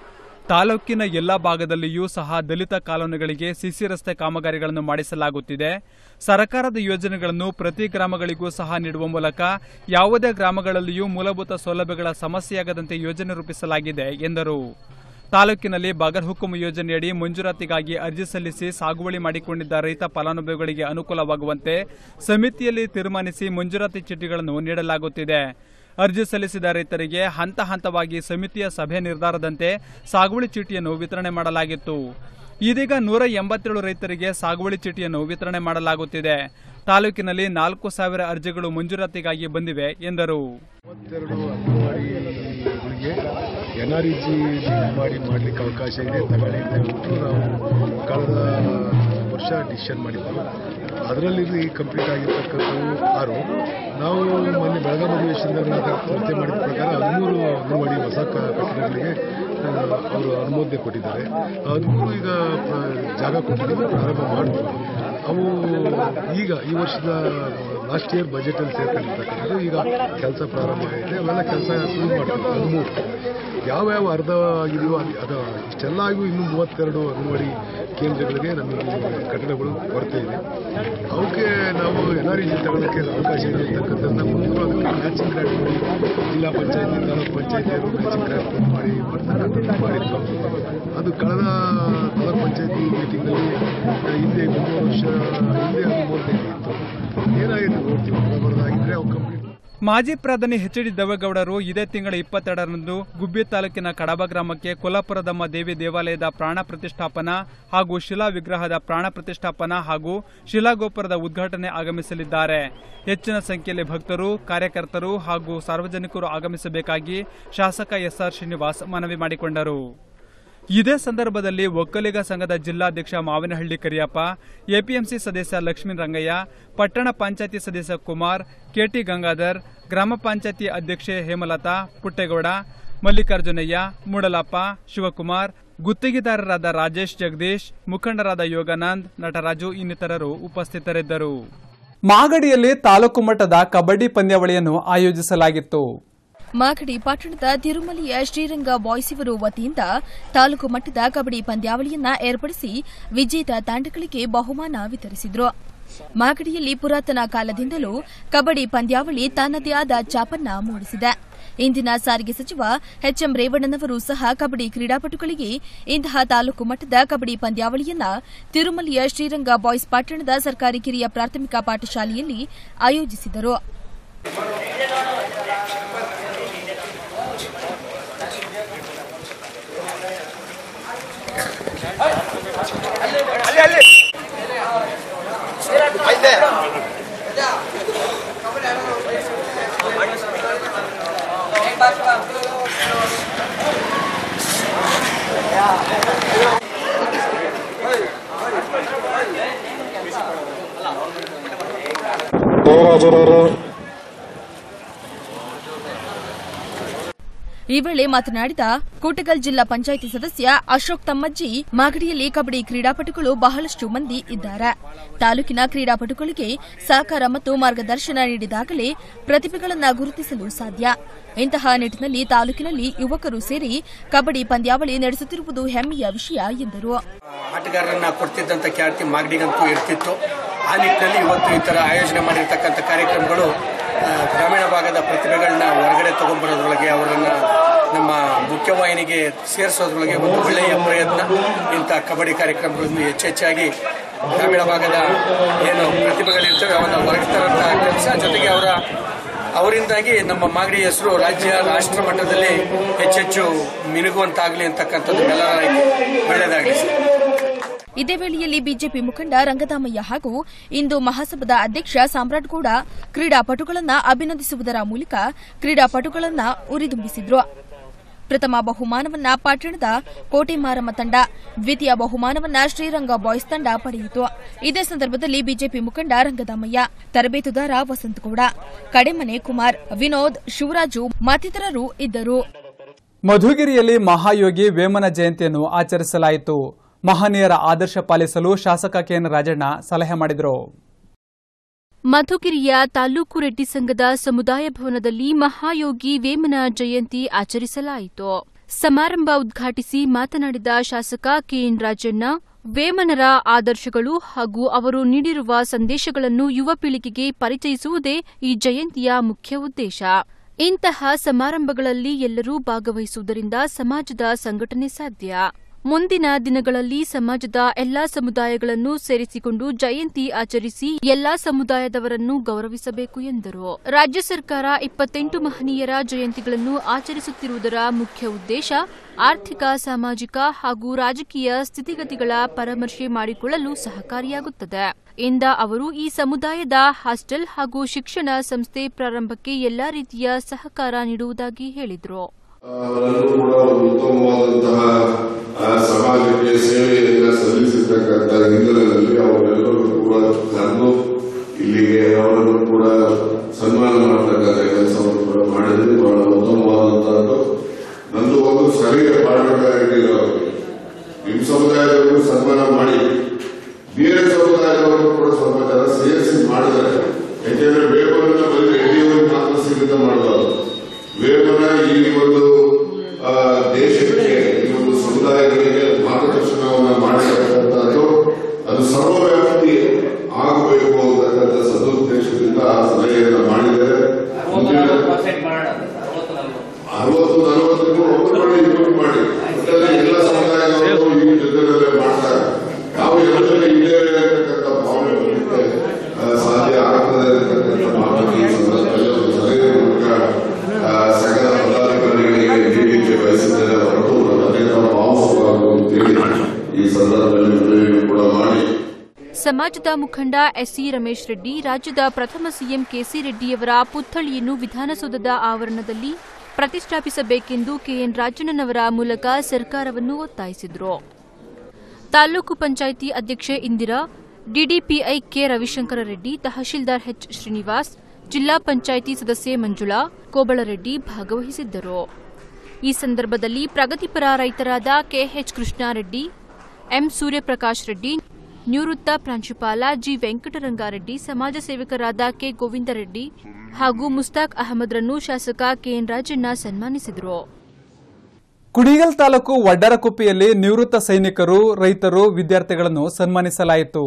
ತಾಲೂಕಿನ ಎಲ್ಲ ಭಾಗದಲ್ಲಿಯೂ ಸಹ ದಲಿತ ಕಾಲೋನಿಗಳಿಗೆ ಸಿಸಿ ರಸ್ತೆ ಕಾಮಗಾರಿಗಳನ್ನು ಮಾಡಿಸಲಾಗುತ್ತಿದೆ ಸರ್ಕಾರದ ಯೋಜನೆಗಳನ್ನು ಪ್ರತಿ ಗ್ರಾಮಗಳಿಗೂ ಸಹ ನೀಡುವ ಮೂಲಕ ಯಾವುದೇ ಗ್ರಾಮಗಳಲ್ಲಿಯೂ ಮೂಲಭೂತ ಸೌಲಭ್ಯಗಳ ಸಮಸ್ಯೆಯಾಗದಂತೆ ಯೋಜನೆ ರೂಪಿಸಲಾಗಿದೆ ಎಂದರು ತಾಲೂಕಿನಲ್ಲಿ ಬಗರ್ ಹುಕುಂ ಯೋಜನೆಯಡಿ ಮಂಜೂರಾತಿಗಾಗಿ ಅರ್ಜಿ ಸಲ್ಲಿಸಿ ಸಾಗುವಳಿ ಮಾಡಿಕೊಂಡಿದ್ದ ರೈತ ಫಲಾನುಭವಿಗಳಿಗೆ ಅನುಕೂಲವಾಗುವಂತೆ ಸಮಿತಿಯಲ್ಲಿ ತೀರ್ಮಾನಿಸಿ ಮಂಜೂರಾತಿ ಚೀಟಿಗಳನ್ನು ನೀಡಲಾಗುತ್ತಿದೆ ಅರ್ಜಿ ಸಲ್ಲಿಸಿದ ರೈತರಿಗೆ ಹಂತ ಹಂತವಾಗಿ ಸಮಿತಿಯ ಸಭೆ ನಿರ್ಧಾರದಂತೆ ಸಾಗುವಳಿ ಚೀಟಿಯನ್ನು ವಿತರಣೆ ಮಾಡಲಾಗಿತ್ತು ಇದೀಗ ನೂರ ಎಂಬತ್ತೇಳು ರೈತರಿಗೆ ಸಾಗುವಳಿ ಚೀಟಿಯನ್ನು ವಿತರಣೆ ಮಾಡಲಾಗುತ್ತಿದೆ ತಾಲೂಕಿನಲ್ಲಿ ನಾಲ್ಕು ಸಾವಿರ ಅರ್ಜಿಗಳು ಮಂಜೂರಾತಿಗಾಗಿ ಬಂದಿವೆ ಎಂದರು ಮೂವತ್ತೆರಡು ಅಂಗನವಾಡಿಗಳಿಗೆ ಎನ್ ಆರ್ ಇ ಜಿ ಮಾಡಿ ಮಾಡಲಿಕ್ಕೆ ಅವಕಾಶ ಇದೆ ತಗೊಳ್ಳಿ ಅಂತ ಹೇಳ್ಬಿಟ್ಟು ನಾವು ಕಳೆದ ವರ್ಷ ಡಿಸಿಷನ್ ಮಾಡಿದ್ದೆವು ಅದರಲ್ಲಿ ಕಂಪ್ಲೀಟ್ ಆಗಿರ್ತಕ್ಕಂಥವು ಆರು ನಾವು ಮೊನ್ನೆ ಬೆಳಗಾವಿ ಅಧಿವೇಶನದಲ್ಲಿ ಚರ್ಚೆ ಮಾಡಿದ ಪ್ರಕಾರ ಹದಿಮೂರು ಅಂಗನವಾಡಿ ಹೊಸ ಕ- ಕಟ್ಟಡಗಳಿಗೆ ಆ, ಅವರು ಅನುಮೋದನೆ ಕೊಟ್ಟಿದ್ದಾರೆ ಹದಿಮೂರು ಈಗ ಪ್ರ- ಜಾಗ ಕೊಟ್ಟಿದ್ದೀವಿ ಪ್ರಾರಂಭ ಮಾಡ್ತೀವಿ ಅವು ಈಗ ಈ ವರ್ಷದ ಲಾಸ್ಟ್ ಇಯರ್ ಬಜೆಟಲ್ಲಿ ಸೇರ್ಕೊಂಡಿರ್ತಕ್ಕಂಥದ್ದು ಈಗ ಕೆಲಸ ಪ್ರಾರಂಭ ಆಗಿದೆ ಅವೆಲ್ಲ ಕೆಲಸ ಶುರು ಮಾಡ್ತೀವಿ ಹದಿಮೂರು ಯಾವ್ಯಾವ ಅರ್ಧ ಆಗಿದೆಯೋ ಅದು ಅದು ಇಷ್ಟೆಲ್ಲ ಆಗಿಯೂ ಇನ್ನೂ ಮೂವತ್ತೆರಡು ಅಂಗನವಾಡಿ ಕೇಂದ್ರಗಳಿಗೆ ನಮಗೆ ಕಟ್ಟಡಗಳು ಕೊರತೆ ಇದೆ ಅವಕ್ಕೆ ನಾವು ಎನ್ ಆರ್ ಇ ಜಿ ತಗೊಳ್ಳೋಕ್ಕೆ ಅವಕಾಶ ಇದೆ ಅಂತಕ್ಕಂಥದ್ದನ್ನ ಮುಂದೆ ಅದಕ್ಕೆ ಮ್ಯಾಚಿಂಗ್ ಗ್ರಾಂಟ್ ಮಾಡಿ ಜಿಲ್ಲಾ ಪಂಚಾಯತಿ ತಾಲೂಕು ಪಂಚಾಯತಿಯವರು ಮ್ಯಾಚಿಂಗ್ ಗ್ರಾಂಟ್ ಮಾಡಿ ಮಾಡ್ತಕ್ಕಂಥದ್ದು ಮಾಡಿದ್ರು ಅದು ಕಳೆದ ತಾಲೂಕು ಪಂಚಾಯತಿ ಮೀಟಿಂಗಲ್ಲಿ ಹಿಂದೆ ಮೂರು ವರ್ಷ ಹಿಂದೆ ಅದು ಮೂರನೇ ಇತ್ತು ಏನಾಗಿದೆ ನೋಡ್ತೀವಿ ಬರೋದಾಗಿದ್ರೆ ಅವು ಕಂಪ್ಲೀಟ್ ಮಾಜಿ ಪ್ರಧಾನಿ ಎಚ್ ಡಿ ದೇವೇಗೌಡರು ಇದೇ ತಿಂಗಳ ಇಪ್ಪತ್ತೆರಡರಂದು ಗುಬ್ಬಿ ತಾಲೂಕಿನ ಕಡಬ ಗ್ರಾಮಕ್ಕೆ ಕೊಲ್ಲಾಪುರದಮ್ಮ ದೇವಿ ದೇವಾಲಯದ ಪ್ರಾಣ ಪ್ರತಿಷ್ಠಾಪನಾ ಹಾಗೂ ಶಿಲಾ ವಿಗ್ರಹದ ಪ್ರಾಣ ಪ್ರತಿಷ್ಠಾಪನಾ ಹಾಗೂ ಶಿಲಾಗೋಪುರದ ಉದ್ಘಾಟನೆ ಆಗಮಿಸಲಿದ್ದಾರೆ ಹೆಚ್ಚಿನ ಸಂಖ್ಯೆಯಲ್ಲಿ ಭಕ್ತರು ಕಾರ್ಯಕರ್ತರು ಹಾಗೂ ಸಾರ್ವಜನಿಕರು ಆಗಮಿಸಬೇಕಾಗಿ ಶಾಸಕ ಎಸ್ಆರ್ ಶ್ರೀನಿವಾಸ್ ಮನವಿ ಮಾಡಿಕೊಂಡರು ಇದೇ ಸಂದರ್ಭದಲ್ಲಿ ಒಕ್ಕಲಿಗ ಸಂಘದ ಜಿಲ್ಲಾಧ್ಯಕ್ಷ ಮಾವಿನಹಳ್ಳಿ ಕರಿಯಪ್ಪ ಎಪಿಎಂಸಿ ಸದಸ್ಯ ಲಕ್ಷ್ಮೀ ರಂಗಯ್ಯ ಪಟ್ಟಣ ಪಂಚಾಯತಿ ಸದಸ್ಯ ಕುಮಾರ್ ಕೆಟಿ ಗಂಗಾಧರ್ ಗ್ರಾಮ ಪಂಚಾಯತಿ ಅಧ್ಯಕ್ಷೆ ಹೇಮಲತಾ ಪುಟ್ಟೇಗೌಡ ಮಲ್ಲಿಕಾರ್ಜುನಯ್ಯ ಮೂಡಲಪ್ಪ ಶಿವಕುಮಾರ್ ಗುತ್ತಿಗೆದಾರರಾದ ರಾಜೇಶ್ ಜಗದೀಶ್ ಮುಖಂಡರಾದ ಯೋಗಾನಂದ್ ನಟರಾಜು ಇನ್ನಿತರರು ಉಪಸ್ಥಿತರಿದ್ದರು ಮಾಗಡಿಯಲ್ಲಿ ತಾಲೂಕು ಮಟ್ಟದ ಕಬಡ್ಡಿ ಪಂದ್ಯಾವಳಿಯನ್ನು ಆಯೋಜಿಸಲಾಗಿತ್ತು ಮಾಗಡಿ ಪಟ್ಟಣದ ತಿರುಮಲಿಯ ಶ್ರೀರಂಗ ಬಾಯ್ಸ್ ಇವರು ವತಿಯಿಂದ ತಾಲೂಕು ಮಟ್ಟದ ಕಬಡ್ಡಿ ಪಂದ್ಯಾವಳಿಯನ್ನ ಏರ್ಪಡಿಸಿ ವಿಜೇತ ತಂಡಗಳಿಗೆ ಬಹುಮಾನ ವಿತರಿಸಿದ್ರು ಮಾಗಡಿಯಲ್ಲಿ ಪುರಾತನ ಕಾಲದಿಂದಲೂ ಕಬಡ್ಡಿ ಪಂದ್ಯಾವಳಿ ತನ್ನದೇ ಆದ ಛಾಪನ್ನ ಮೂಡಿಸಿದೆ ಇಂದಿನ ಸಾರಿಗೆ ಸಚಿವ ಎಚ್ಎಂ ರೇವಣ್ಣನವರು ಸಹ ಕಬಡ್ಡಿ ಕ್ರೀಡಾಪಟುಗಳಿಗೆ ಇಂತಹ ತಾಲೂಕು ಮಟ್ಟದ ಕಬಡ್ಡಿ ಪಂದ್ಯಾವಳಿಯನ್ನ ತಿರುಮಲಿಯ ಶ್ರೀರಂಗ ಬಾಯ್ಸ್ ಪಟ್ಟಣದ ಸರ್ಕಾರಿ ಕಿರಿಯ ಪ್ರಾಥಮಿಕ ಪಾಠಶಾಲೆಯಲ್ಲಿ ಆಯೋಜಿಸಿದರು ಈ ವೇಳೆ ಮಾತನಾಡಿದ ಕೂಟಗಲ್ ಜಿಲ್ಲಾ ಪಂಚಾಯಿತಿ ಸದಸ್ಯ ಅಶೋಕ್ ತಮ್ಮಜ್ಜಿ ಮಾಗಡಿಯಲ್ಲಿ ಕಬಡ್ಡಿ ಕ್ರೀಡಾಪಟುಗಳು ಬಹಳಷ್ಟು ಮಂದಿ ಇದ್ದಾರೆ ತಾಲೂಕಿನ ಕ್ರೀಡಾಪಟುಗಳಿಗೆ ಸಹಕಾರ ಮತ್ತು ಮಾರ್ಗದರ್ಶನ ನೀಡಿದಾಗಲೇ ಪ್ರತಿಭೆಗಳನ್ನು ಗುರುತಿಸಲು ಸಾಧ್ಯ ಇಂತಹ ನಿಟ್ಟಿನಲ್ಲಿ ತಾಲೂಕಿನಲ್ಲಿ ಯುವಕರು ಸೇರಿ ಕಬಡ್ಡಿ ಪಂದ್ಯಾವಳಿ ನಡೆಸುತ್ತಿರುವುದು ಹೆಮ್ಮೆಯ ವಿಷಯ ಎಂದರು ಆಟಗಾರರನ್ನ ಕೊಡ್ತಿದ್ದಂಥ ಖ್ಯಾತಿ ಮಾಗಡಿಗಂತೂ ಇರ್ತಿತ್ತು ಆ ನಿಟ್ಟಿನಲ್ಲಿ ಇವತ್ತು ಈ ಥರ ಆಯೋಜನೆ ಮಾಡಿರ್ತಕ್ಕಂಥ ಕಾರ್ಯಕ್ರಮಗಳು ಆ, ಗ್ರಾಮೀಣ ಭಾಗದ ಪ್ರತಿಭೆಗಳನ್ನ ಹೊರಗಡೆ ತಗೊಂಡ್ಬರೋದ್ರೊಳಗೆ ಅವರನ್ನು ನಮ್ಮ ಮುಖ್ಯವಾಹಿನಿಗೆ ಸೇರಿಸೋದ್ರೊಳಗೆ ಒಂದು ಒಳ್ಳೆಯ ಪ್ರಯತ್ನ ಇಂಥ ಕಬಡ್ಡಿ ಕಾರ್ಯಕ್ರಮಗಳನ್ನು ಹೆಚ್ಚೆಚ್ಚಾಗಿ ಗ್ರಾಮೀಣ ಭಾಗದ ಏನು ಪ್ರತಿಭೆಗಳಿರ್ತವೆ ಅವನ್ನು ಹೊರಗೆ ತರಂತಹ ಕೆಲಸ ಜೊತೆಗೆ ಅವರ ಅವರಿಂದಾಗಿ ನಮ್ಮ ಮಾಗಡಿ ಹೆಸರು ರಾಜ್ಯ ರಾಷ್ಟ್ರ ಮಟ್ಟದಲ್ಲಿ ಹೆಚ್ಚೆಚ್ಚು ಮಿನುಗುವಂತಾಗಲಿ ಅಂತಕ್ಕಂಥದ್ದು ಎಲ್ಲರ ಒಳ್ಳೆಯದಾಗಲಿ ಸರ್ ಇದೇ ವೇಳೆಯಲ್ಲಿ ಬಿಜೆಪಿ ಮುಖಂಡ ರಂಗದಾಮಯ್ಯ ಹಾಗೂ ಇಂದು ಮಹಾಸಭಾದ ಅಧ್ಯಕ್ಷ ಸಾಮ್ರಾಟ್ಗೌಡ ಕ್ರೀಡಾಪಟುಗಳನ್ನ ಅಭಿನಂದಿಸುವುದರ ಮೂಲಕ ಕ್ರೀಡಾಪಟುಗಳನ್ನ ಉರಿದುಂಬಿಸಿದ್ರು ಪ್ರಥಮ ಬಹುಮಾನವನ್ನ ಪಟ್ಟಣದ ಕೋಟೆ ಮಾರಮ್ಮ ತಂಡ ದ್ವಿತೀಯ ಬಹುಮಾನವನ್ನ ಶ್ರೀರಂಗ ಬಾಯ್ಸ್ ತಂಡ ಪಡೆಯಿತು ಇದೇ ಸಂದರ್ಭದಲ್ಲಿ ಬಿಜೆಪಿ ಮುಖಂಡ ರಂಗದಾಮಯ್ಯ ತರಬೇತುದಾರ ವಸಂತಗೌಡ ಕಡೆಮನೆ ಕುಮಾರ್ ವಿನೋದ್ ಶಿವರಾಜು ಮತ್ತಿತರರು ಇದ್ದರು ಮಧುಗಿರಿಯಲ್ಲಿ ಮಹಾಯೋಗಿ ವೇಮನ ಜಯಂತಿಯನ್ನು ಆಚರಿಸಲಾಯಿತು ಮಹನೀಯರ ಆದರ್ಶ ಪಾಲಿಸಲು ಶಾಸಕ ಕೆಎನ್ ರಾಜಣ್ಣ ಸಲಹೆ ಮಾಡಿದರು ಮಧುಗಿರಿಯ ತಾಲೂಕು ರೆಡ್ಡಿ ಸಂಘದ ಸಮುದಾಯ ಭವನದಲ್ಲಿ ಮಹಾಯೋಗಿ ವೇಮನ ಜಯಂತಿ ಆಚರಿಸಲಾಯಿತು ಸಮಾರಂಭ ಉದ್ಘಾಟಿಸಿ ಮಾತನಾಡಿದ ಶಾಸಕ ಕೆಎನ್ ರಾಜಣ್ಣ ವೇಮನರ ಆದರ್ಶಗಳು ಹಾಗೂ ಅವರು ನೀಡಿರುವ ಸಂದೇಶಗಳನ್ನು ಯುವ ಪೀಳಿಗೆಗೆ ಪರಿಚಯಿಸುವುದೇ ಈ ಜಯಂತಿಯ ಮುಖ್ಯ ಉದ್ದೇಶ ಇಂತಹ ಸಮಾರಂಭಗಳಲ್ಲಿ ಎಲ್ಲರೂ ಭಾಗವಹಿಸುವುದರಿಂದ ಸಮಾಜದ ಸಂಘಟನೆ ಸಾಧ್ಯ ಮುಂದಿನ ದಿನಗಳಲ್ಲಿ ಸಮಾಜದ ಎಲ್ಲಾ ಸಮುದಾಯಗಳನ್ನು ಸೇರಿಸಿಕೊಂಡು ಜಯಂತಿ ಆಚರಿಸಿ ಎಲ್ಲಾ ಸಮುದಾಯದವರನ್ನು ಗೌರವಿಸಬೇಕು ಎಂದರು ರಾಜ್ಯ ಸರ್ಕಾರ ಇಪ್ಪತ್ತೆಂಟು ಮಹನೀಯರ ಜಯಂತಿಗಳನ್ನು ಆಚರಿಸುತ್ತಿರುವುದರ ಮುಖ್ಯ ಉದ್ದೇಶ ಆರ್ಥಿಕ ಸಾಮಾಜಿಕ ಹಾಗೂ ರಾಜಕೀಯ ಸ್ಥಿತಿಗತಿಗಳ ಪರಾಮರ್ಶೆ ಮಾಡಿಕೊಳ್ಳಲು ಸಹಕಾರಿಯಾಗುತ್ತದೆ ಎಂದ ಅವರು ಈ ಸಮುದಾಯದ ಹಾಸ್ಟೆಲ್ ಹಾಗೂ ಶಿಕ್ಷಣ ಸಂಸ್ಥೆ ಪ್ರಾರಂಭಕ್ಕೆ ಎಲ್ಲಾ ರೀತಿಯ ಸಹಕಾರ ನೀಡುವುದಾಗಿ ಹೇಳಿದರು ಅವರೆಲ್ಲರೂ ಕೂಡ ಒಂದು ಉತ್ತಮವಾದಂತಹ ಆ, ಸಮಾಜಕ್ಕೆ ಸೇವೆಯನ್ನ ಸಲ್ಲಿಸಿರ್ತಕ್ಕಂಥ ಹಿನ್ನೆಲೆಯಲ್ಲಿ ಅವರೆಲ್ಲರೂ ಕೂಡ ಕರೆದು ಇಲ್ಲಿಗೆ ಅವರನ್ನು ಕೂಡ ಸನ್ಮಾನ ಮಾಡತಕ್ಕಂಥ ಕೆಲಸವನ್ನು ಕೂಡ ಮಾಡಿದ್ರೆ ಬಹಳ ಉತ್ತಮವಾದಂತಹದ್ದು ನಂದು ಒಂದು ಸರಿಯ ಮಾಡಬೇಕಾಗಿಲ್ಲ ಅವರಿಗೆ ನಿಮ್ಮ ಸಮುದಾಯದವರು ಸನ್ಮಾನ ಮಾಡಿ ಬೇರೆ ಸಮುದಾಯದವರು ಕೂಡ ಸ್ವಲ್ಪ ಜನ ಸೇರಿಸಿ ಮಾಡಿದ್ದಾರೆ ಯಾಕೆಂದ್ರೆ ವೇಗವನ್ನು ಬರೀ ರೆಡ್ಡಿಯವರಿಗೆ ಮಾತ್ರ ಸೀಮಿತ ಮಾಡಬಾರದು ವೇಗನ ಈ ಒಂದು ಆ, ದೇಶಕ್ಕೆ ಈ ಒಂದು ಸಮುದಾಯಗಳಿಗೆ ಮಾರ್ಗದರ್ಶನವನ್ನು ಮಾಡತಕ್ಕಂಥದ್ದು ಅದು ಸರ್ವವ್ಯಾಪ್ತಿ ಆಗಬೇಕು ಅಂತಕ್ಕಂಥ ಸದುದ್ದೇಶದಿಂದ ಆ ಸಲಹೆಯನ್ನು ಮಾಡಿದ್ದಾರೆ ಮುಂದಿನ ಅರವತ್ತು ನಲವತ್ತಕ್ಕೂ ಒಂದು ಮಾಡಿ ಇಪ್ಪತ್ತು ಮಾಡಿ ಒಟ್ಟಲ್ಲಿ ಎಲ್ಲ ಸಮುದಾಯದವರು ಈ ಜೊತೆಯಲ್ಲೇ ಮಾಡ್ತಾರೆ ನಾವು ಎಲ್ಲರಲ್ಲಿ ಇದ್ದೇವೆ ಅಂತಕ್ಕಂಥ ಭಾವನೆ ಬರಲಿಕ್ಕೆ ಆ, ಸಾಧ್ಯ ಆಗ್ತದೆ ಅಂತಕ್ಕಂಥ ಮಾತನ್ನು ಈ ಸಂದರ್ಭದಲ್ಲಿ ಒಂದು ಸಲಹೆ ಮೂಲಕ ಆ, ಸಕಲ ಪದಾಧಿಕಾರಿಗಳಿಗೆ ನೀಡಲಿಕ್ಕೆ ಬಯಸಿದ್ದೇನೆ ಹೊರತು ನನ್ನೇನ ಭಾವಿಸಬಾರದು ಅಂತೇಳಿ ಈ ಸಂದರ್ಭದಲ್ಲಿ ಮನವಿಯನ್ನು ಕೂಡ ಮಾಡಿ ಸಮಾಜದ ಮುಖಂಡ ಎಸ್ಸಿ ರಮೇಶ್ ರೆಡ್ಡಿ ರಾಜ್ಯದ ಪ್ರಥಮ ಸಿಎಂ ಕೆಸಿ ರೆಡ್ಡಿಯವರ ಪುತ್ಥಳಿಯನ್ನು ವಿಧಾನಸೌಧದ ಆವರಣದಲ್ಲಿ ಪ್ರತಿಷ್ಠಾಪಿಸಬೇಕೆಂದು ಕೆಎನ್ ರಾಜಣ್ಣನವರ ಮೂಲಕ ಸರ್ಕಾರವನ್ನು ಒತ್ತಾಯಿಸಿದರು ತಾಲೂಕು ಪಂಚಾಯಿತಿ ಅಧ್ಯಕ್ಷೆ Indira DDPI K Ravishankar Reddy tahsildar H Srinivas ಜಿಲ್ಲಾ ಪಂಚಾಯಿತಿ ಸದಸ್ಯೆ ಮಂಜುಳಾ ಕೋಬಳರೆಡ್ಡಿ ಭಾಗವಹಿಸಿದ್ದರು ಈ ಸಂದರ್ಭದಲ್ಲಿ ಪ್ರಗತಿಪರ ರೈತರಾದ ಕೆಎಚ್ ಕೃಷ್ಣಾರೆಡ್ಡಿ ಎಂ ಸೂರ್ಯಪ್ರಕಾಶ್ ರೆಡ್ಡಿ ನಿವೃತ್ತ ಪ್ರಾಂಶುಪಾಲ ಜಿ ವೆಂಕಟರಂಗಾರೆಡ್ಡಿ ಸಮಾಜ ಸೇವಕರಾದ ಕೆ ಗೋವಿಂದರೆಡ್ಡಿ ಹಾಗೂ ಮುಸ್ತಾಕ್ ಅಹಮದ್ರನ್ನು ಶಾಸಕ ಕೆಎನ್ ರಾಜಣ್ಣ ಸನ್ಮಾನಿಸಿದರು ಕುಣಿಗಲ್ ತಾಲೂಕು ವಡ್ಡರಕುಪ್ಪಿಯಲ್ಲಿ ನಿವೃತ್ತ ಸೈನಿಕರು ರೈತರು ವಿದ್ಯಾರ್ಥಿಗಳನ್ನು ಸನ್ಮಾನಿಸಲಾಯಿತು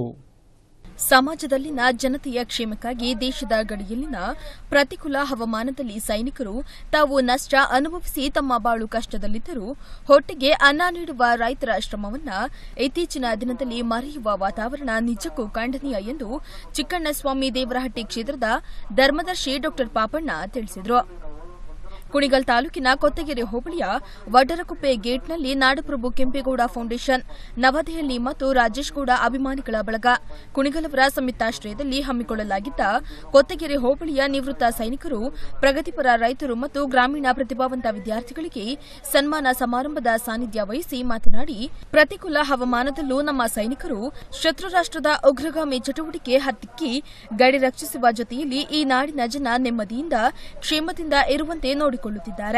ಸಮಾಜದಲ್ಲಿನ ಜನತೆಯ ಕ್ಷೇಮಕ್ಕಾಗಿ ದೇಶದ ಗಡಿಯಲ್ಲಿನ ಪ್ರತಿಕೂಲ ಹವಾಮಾನದಲ್ಲಿ ಸೈನಿಕರು ತಾವು ನಷ್ಟ ಅನುಭವಿಸಿ ತಮ್ಮ ಬಾಳು ಕಷ್ಟದಲ್ಲಿದ್ದರೂ ಹೊಟ್ಟೆಗೆ ಅನ್ನ ನೀಡುವ ರೈತರ ಶ್ರಮವನ್ನ ಇತ್ತೀಚಿನ ದಿನದಲ್ಲಿ ಮರೆಯುವ ವಾತಾವರಣ ನಿಜಕ್ಕೂ ಖಂಡನೀಯ ಎಂದು ಚಿಕ್ಕಣ್ಣಸ್ವಾಮಿ ದೇವರಹಟ್ಟಿ ಕ್ಷೇತ್ರದ ಧರ್ಮದರ್ಶಿ ಡಾ ಪಾಪಣ್ಣ ತಿಳಿಸಿದರು ಕುಣಿಗಲ್ ತಾಲೂಕಿನ ಕೊತ್ತಗೆರೆ ಹೋಬಳಿಯ ವಡ್ಡರಕುಪ್ಪೆ ಗೇಟ್ನಲ್ಲಿ ನಾಡಪ್ರಭು ಕೆಂಪೇಗೌಡ ಫೌಂಡೇಶನ್ ನವದೆಹಲಿ ಮತ್ತು ರಾಜೇಶ್ ಗೌಡ ಅಭಿಮಾನಿಗಳ ಬಳಗ ಕುಣಿಗಲ್ ಅವರ ಸಂಯುಕ್ತಾಶ್ರಯದಲ್ಲಿ ಹಮ್ಮಿಕೊಳ್ಳಲಾಗಿದ್ದ ಕೊತ್ತಗೆರೆ ಹೋಬಳಿಯ ನಿವೃತ್ತ ಸೈನಿಕರು ಪ್ರಗತಿಪರ ರೈತರು ಮತ್ತು ಗ್ರಾಮೀಣ ಪ್ರತಿಭಾವಂತ ವಿದ್ಯಾರ್ಥಿಗಳಿಗೆ ಸನ್ಮಾನ ಸಮಾರಂಭದ ಸಾನ್ನಿಧ್ಯ ವಹಿಸಿ ಮಾತನಾಡಿ ಪ್ರತಿಕೂಲ ಹವಾಮಾನದಲ್ಲೂ ನಮ್ಮ ಸೈನಿಕರು ಶತ್ರು ರಾಷ್ಟ್ರದ ಉಗ್ರಗಾಮಿ ಚಟುವಟಿಕೆ ಹತ್ತಿಕ್ಕಿ ಗಡಿ ರಕ್ಷಿಸುವ ಜೊತೆಯಲ್ಲಿ ಈ ನಾಡಿನ ಜನ ನೆಮ್ಮದಿಯಿಂದ ಕ್ಷೇಮದಿಂದ ಇರುವಂತೆ ನೋಡಿಕೊಳ್ಳುತ್ತಿದ್ದಾರೆ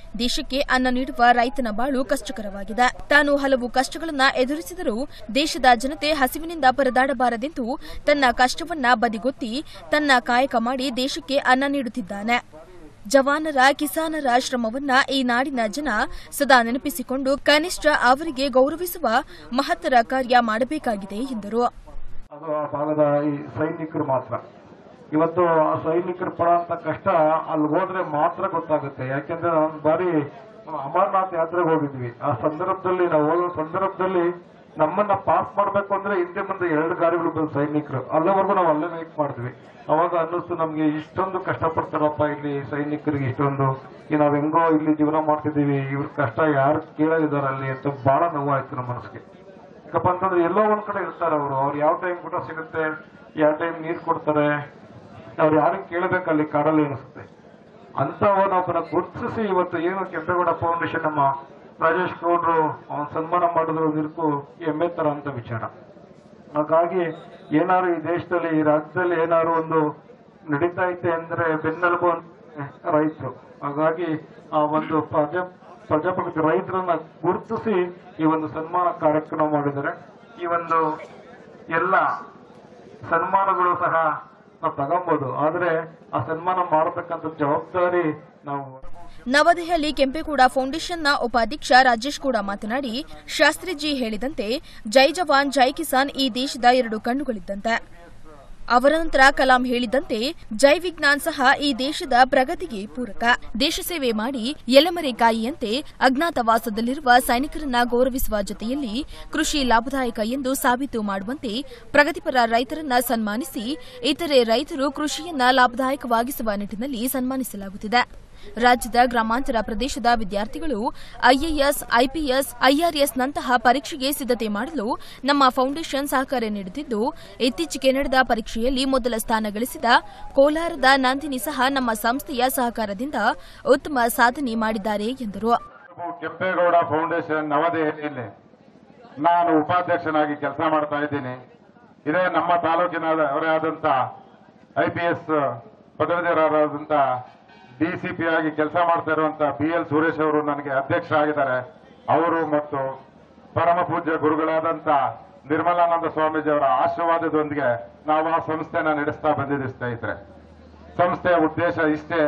ದೇಶಕ್ಕೆ ಅನ್ನ ನೀಡುವ ರೈತನ ಬಾಳು ಕಷ್ಟಕರವಾಗಿದೆ ತಾನು ಹಲವು ಕಷ್ಟಗಳನ್ನ ಎದುರಿಸಿದರೂ ದೇಶದ ಜನತೆ ಹಸಿವಿನಿಂದ ಪರದಾಡಬಾರದೆಂದು ತನ್ನ ಕಷ್ಟವನ್ನ ಬದಿಗೊತ್ತಿ ತನ್ನ ಕಾಯಕ ಮಾಡಿ ದೇಶಕ್ಕೆ ಅನ್ನ ನೀಡುತ್ತಿದ್ದಾನೆ ಜವಾನರ ಕಿಸಾನರ ಶ್ರಮವನ್ನ ಈ ನಾಡಿನ ಜನ ಸದಾ ನೆನಪಿಸಿಕೊಂಡು ಕನಿಷ್ಠ ಅವರಿಗೆ ಗೌರವಿಸುವ ಮಹತ್ತರ ಕಾರ್ಯ ಮಾಡಬೇಕಾಗಿದೆ ಎಂದರು ಅದು ಆ ಭಾಗದ ಈ ಸೈನಿಕರು ಮಾತ್ರ ಇವತ್ತು ಆ ಸೈನಿಕರು ಪಡೋಂತ ಕಷ್ಟ ಅಲ್ಲಿ ಹೋದ್ರೆ ಮಾತ್ರ ಗೊತ್ತಾಗುತ್ತೆ ಯಾಕೆಂದ್ರೆ ಒಂದು ಬಾರಿ ನಾವು ಅಮರನಾಥ್ ಯಾತ್ರೆಗೆ ಹೋಗಿದ್ವಿ ಆ ಸಂದರ್ಭದಲ್ಲಿ ನಾವು ಹೋಗೋ ಸಂದರ್ಭದಲ್ಲಿ ನಮ್ಮನ್ನ ಪಾಸ್ ಮಾಡ್ಬೇಕು ಅಂದ್ರೆ ಹಿಂದೆ ಮುಂದೆ ಎರಡು ಗಾಡಿಗಳು ಬಂದು ಸೈನಿಕರು ಅಲ್ಲಿವರೆಗೂ ನಾವು ಅಲ್ಲೇ ವೇಟ್ ಮಾಡಿದ್ವಿ ಅವಾಗ ಅನ್ನಿಸ್ತು ನಮ್ಗೆ ಇಷ್ಟೊಂದು ಕಷ್ಟಪಡ್ತಾರಪ್ಪ ಇಲ್ಲಿ ಸೈನಿಕರಿಗೆ ಇಷ್ಟೊಂದು ಈ ನಾವ್ ಹೆಂಗೋ ಇಲ್ಲಿ ಜೀವನ ಮಾಡ್ತಿದೀವಿ ಇವ್ರ ಕಷ್ಟ ಯಾರು ಕೇಳೋದಿದ್ದಾರೆ ಅಲ್ಲಿ ಅಂತ ಬಹಳ ನೋವಾಯ್ತು ನಮ್ಮ ಮನಸ್ಸಿಗೆ ಯಾಕಪ್ಪ ಅಂತಂದ್ರೆ ಎಲ್ಲೋ ಒಂದ್ ಕಡೆ ಇರ್ತಾರೆ ಅವರು ಅವ್ರು ಯಾವ ಟೈಮ್ ಊಟ ಸಿಗುತ್ತೆ ಯಾವ ಟೈಮ್ ನೀರ್ ಕೊಡ್ತಾರೆ ಅವ್ರು ಯಾರು ಕೇಳಬೇಕಲ್ಲಿ ಕಾಡಲ್ಲಿ ಅನಿಸುತ್ತೆ ಅಂತವನ್ನೊಬ್ಬನ ಗುರುತಿಸಿ ಇವತ್ತು ಏನು ಕೆಂಪೇಗೌಡ ಫೌಂಡೇಶನ್ ನಮ್ಮ ರಾಜೇಶ್ ಗೌಡ್ರು ಅವನ ಸನ್ಮಾನ ಮಾಡಿದ್ರು ನಿಲ್ಕು ಹೆಮ್ಮೆ ತರ ಅಂತ ವಿಚಾರ ಹಾಗಾಗಿ ಏನಾದ್ರು ಈ ದೇಶದಲ್ಲಿ ಈ ರಾಜ್ಯದಲ್ಲಿ ಏನಾದ್ರು ಒಂದು ನಡೀತಾ ಐತೆ ಅಂದ್ರೆ ಬೆನ್ನೆಲುಬು ಅಂದ್ರೆ ರೈತರು ಹಾಗಾಗಿ ಆ ಒಂದು ಪ್ರಜಾ ಪ್ರಜಾಪ್ರಭುತ್ವ ರೈತರನ್ನ ಗುರುತಿಸಿ ಈ ಒಂದು ಸನ್ಮಾನ ಕಾರ್ಯಕ್ರಮ ಮಾಡಿದ್ದಾರೆ ಈ ಒಂದು ಎಲ್ಲ ಸನ್ಮಾನಗಳು ಸಹ ನಾವು ತಗೊಬಹುದು ಆದ್ರೆ ಆ ಸನ್ಮಾನ ಮಾಡತಕ್ಕಂಥ ಜವಾಬ್ದಾರಿ ನಾವು ನವದೆಹಲಿ ಕೆಂಪೇಗೌಡ ಫೌಂಡೇಶನ್ನ ಉಪಾಧ್ಯಕ್ಷ ರಾಜೇಶ್ ಕೂಡ ಮಾತನಾಡಿ ಶಾಸ್ತ್ರಿಜಿ ಹೇಳಿದಂತೆ ಜೈ ಜವಾನ್ ಜೈ ಕಿಸಾನ್ ಈ ದೇಶದ ಎರಡು ಕಣ್ಣುಗಳಿದ್ದಂತೆ ಅವರ ನಂತರ ಕಲಾಂ ಹೇಳಿದಂತೆ ಜೈ ವಿಜ್ಞಾನ್ ಸಹ ಈ ದೇಶದ ಪ್ರಗತಿಗೆ ಪೂರಕ ದೇಶ ಸೇವೆ ಮಾಡಿ ಎಲೆಮರೆ ಕಾಯಿಯಂತೆ ಅಜ್ಞಾತವಾಸದಲ್ಲಿರುವ ಸೈನಿಕರನ್ನ ಗೌರವಿಸುವ ಜೊತೆಯಲ್ಲಿ ಕೃಷಿ ಲಾಭದಾಯಕ ಎಂದು ಸಾಬೀತು ಮಾಡುವಂತೆ ಪ್ರಗತಿಪರ ರೈತರನ್ನ ಸನ್ಮಾನಿಸಿ ಇತರೆ ರೈತರು ಕೃಷಿಯನ್ನ ಲಾಭದಾಯಕವಾಗಿಸುವ ನಿಟ್ಟಿನಲ್ಲಿ ಸನ್ಮಾನಿಸಲಾಗುತ್ತಿದೆ ರಾಜ್ಯದ ಗ್ರಾಮಾಂತರ ಪ್ರದೇಶದ ವಿದ್ಯಾರ್ಥಿಗಳು ಐಎಎಸ್ ಐಪಿಎಸ್ ಐಆರ್ಎಸ್ ನಂತಹ ಪರೀಕ್ಷೆಗೆ ಸಿದ್ಧತೆ ಮಾಡಲು ನಮ್ಮ ಫೌಂಡೇಶನ್ ಸಹಕಾರ ನೀಡುತ್ತಿದ್ದು ಇತ್ತೀಚೆಗೆ ನಡೆದ ಪರೀಕ್ಷೆಯಲ್ಲಿ ಮೊದಲ ಸ್ಥಾನ ಗಳಿಸಿದ ಕೋಲಾರದ ನಂದಿನಿ ಸಹ ನಮ್ಮ ಸಂಸ್ಥೆಯ ಸಹಕಾರದಿಂದ ಉತ್ತಮ ಸಾಧನೆ ಮಾಡಿದ್ದಾರೆ ಎಂದರು ಕೆಂಪೇಗೌಡ ಫೌಂಡೇಶನ್ ನವದೆಹಲಿಯಲ್ಲಿ ನಾನು ಉಪಾಧ್ಯಕ್ಷನಾಗಿ ಕೆಲಸ ಮಾಡ್ತಾ ಇದ್ದೀನಿ ಇದೇ ನಮ್ಮ ತಾಲೂಕಿನ ಅವರೇ ಆದಂತ ಐ ಪಿ ಎಸ್ ಪದವೀಧರರಾದಂತ ಡಿಸಿಪಿ ಆಗಿ ಕೆಲಸ ಮಾಡ್ತಾ ಇರುವಂತ ಬಿ ಎಲ್ ಸುರೇಶ್ ಅವರು ನನಗೆ ಅಧ್ಯಕ್ಷರಾಗಿದ್ದಾರೆ ಅವರು ಮತ್ತು ಪರಮ ಪೂಜ್ಯ ಗುರುಗಳಾದಂತ ನಿರ್ಮಲಾನಂದ ಸ್ವಾಮೀಜಿ ಅವರ ಆಶೀರ್ವಾದದೊಂದಿಗೆ ನಾವು ಆ ಸಂಸ್ಥೆನ ನಡೆಸ್ತಾ ಬಂದಿದ್ದೀವಿ ಸ್ನೇಹಿತರೆ ಸಂಸ್ಥೆಯ ಉದ್ದೇಶ ಇಷ್ಟೇ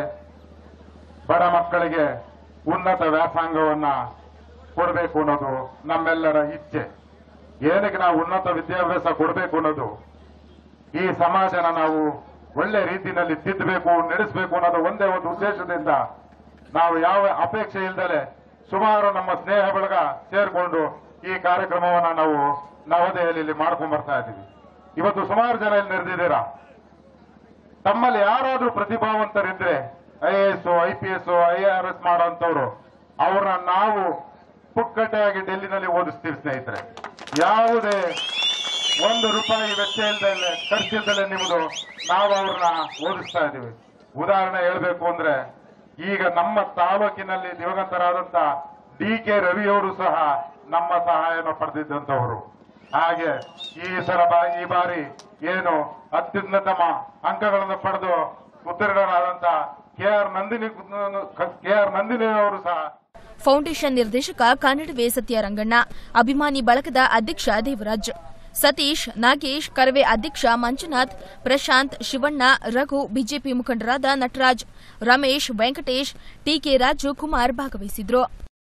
ಬಡ ಮಕ್ಕಳಿಗೆ ಉನ್ನತ ವ್ಯಾಸಂಗವನ್ನ ಕೊಡಬೇಕು ಅನ್ನೋದು ನಮ್ಮೆಲ್ಲರ ಇಚ್ಛೆ ಏನಕ್ಕೆ ನಾವು ಉನ್ನತ ವಿದ್ಯಾಭ್ಯಾಸ ಕೊಡಬೇಕು ಅನ್ನೋದು ಈ ಸಮಾಜನ ನಾವು ಒಳ್ಳೆ ರೀತಿಯಲ್ಲಿ ತಿದ್ದಬೇಕು ನಡೆಸಬೇಕು ಅನ್ನೋದು ಒಂದೇ ಒಂದು ಉದ್ದೇಶದಿಂದ ನಾವು ಯಾವ ಅಪೇಕ್ಷೆ ಇಲ್ದಲೆ ಸುಮಾರು ನಮ್ಮ ಸ್ನೇಹ ಬಳಗ ಸೇರ್ಕೊಂಡು ಈ ಕಾರ್ಯಕ್ರಮವನ್ನ ನಾವು ನವದೆಹಲಿಯಲ್ಲಿ ಮಾಡ್ಕೊಂಡ್ ಬರ್ತಾ ಇದ್ದೀವಿ ಇವತ್ತು ಸುಮಾರು ಜನ ಇಲ್ಲಿ ನೆರೆದಿದ್ದೀರಾ ತಮ್ಮಲ್ಲಿ ಯಾರಾದ್ರೂ ಪ್ರತಿಭಾವಂತರಿದ್ರೆ I A S I P S I R S ಮಾಡೋಂಥವ್ರು ಅವ್ರನ್ನ ನಾವು ಪುಕ್ಕಟ್ಟೆಯಾಗಿ ಡೆಲ್ಲಿನಲ್ಲಿ ಓದಿಸ್ತೀವಿ ಸ್ನೇಹಿತರೆ ಯಾವುದೇ ಒಂದು ರೂಪಾಯಿ ವೆಚ್ಚ ಇಲ್ದಲೆ ಖರ್ಚಿಲ್ದಲೆ ನಿಮ್ಮದು ನಾವು ಅವ್ರನ್ನ ಓದಿಸ್ತಾ ಇದ್ದೀವಿ ಉದಾಹರಣೆ ಹೇಳ್ಬೇಕು ಅಂದ್ರೆ ಈಗ ನಮ್ಮ ತಾಲೂಕಿನಲ್ಲಿ ದಿವಂಗತರಾದಂತ ಡಿ ಕೆ ರವಿಯವರು ಸಹ ನಮ್ಮ ಸಹಾಯನ ಪಡೆದಿದ್ದಂತವರು ಹಾಗೆ ಈ ಸಲ ಬಾ- ಈ ಬಾರಿ ಏನು ಅತ್ಯುನ್ನತಮ ಅಂಕಗಳನ್ನು ಪಡೆದು ಉತ್ತೀರ್ಣರಾದಂತ K R Nandini K R Nandini ಅವರು ಸಹ ಫೌಂಡೇಶನ್ ನಿರ್ದೇಶಕ ಕನ್ನಡವೇ ಸತ್ಯರಂಗಣ್ಣ ಅಭಿಮಾನಿ ಬಳಗದ ಅಧ್ಯಕ್ಷ ದೇವರಾಜ್ ಸತೀಶ್ ನಾಗೇಶ್ ಕರವೇ ಅಧ್ಯಕ್ಷ ಮಂಜುನಾಥ್ ಪ್ರಶಾಂತ್ ಶಿವಣ್ಣ ರಘು ಬಿಜೆಪಿ ಮುಖಂಡರಾದ ನಟರಾಜ್ ರಮೇಶ್ ವೆಂಕಟೇಶ್ ಟಿಕೆ ರಾಜು ಕುಮಾರ್ ಭಾಗವಹಿಸಿದ್ರು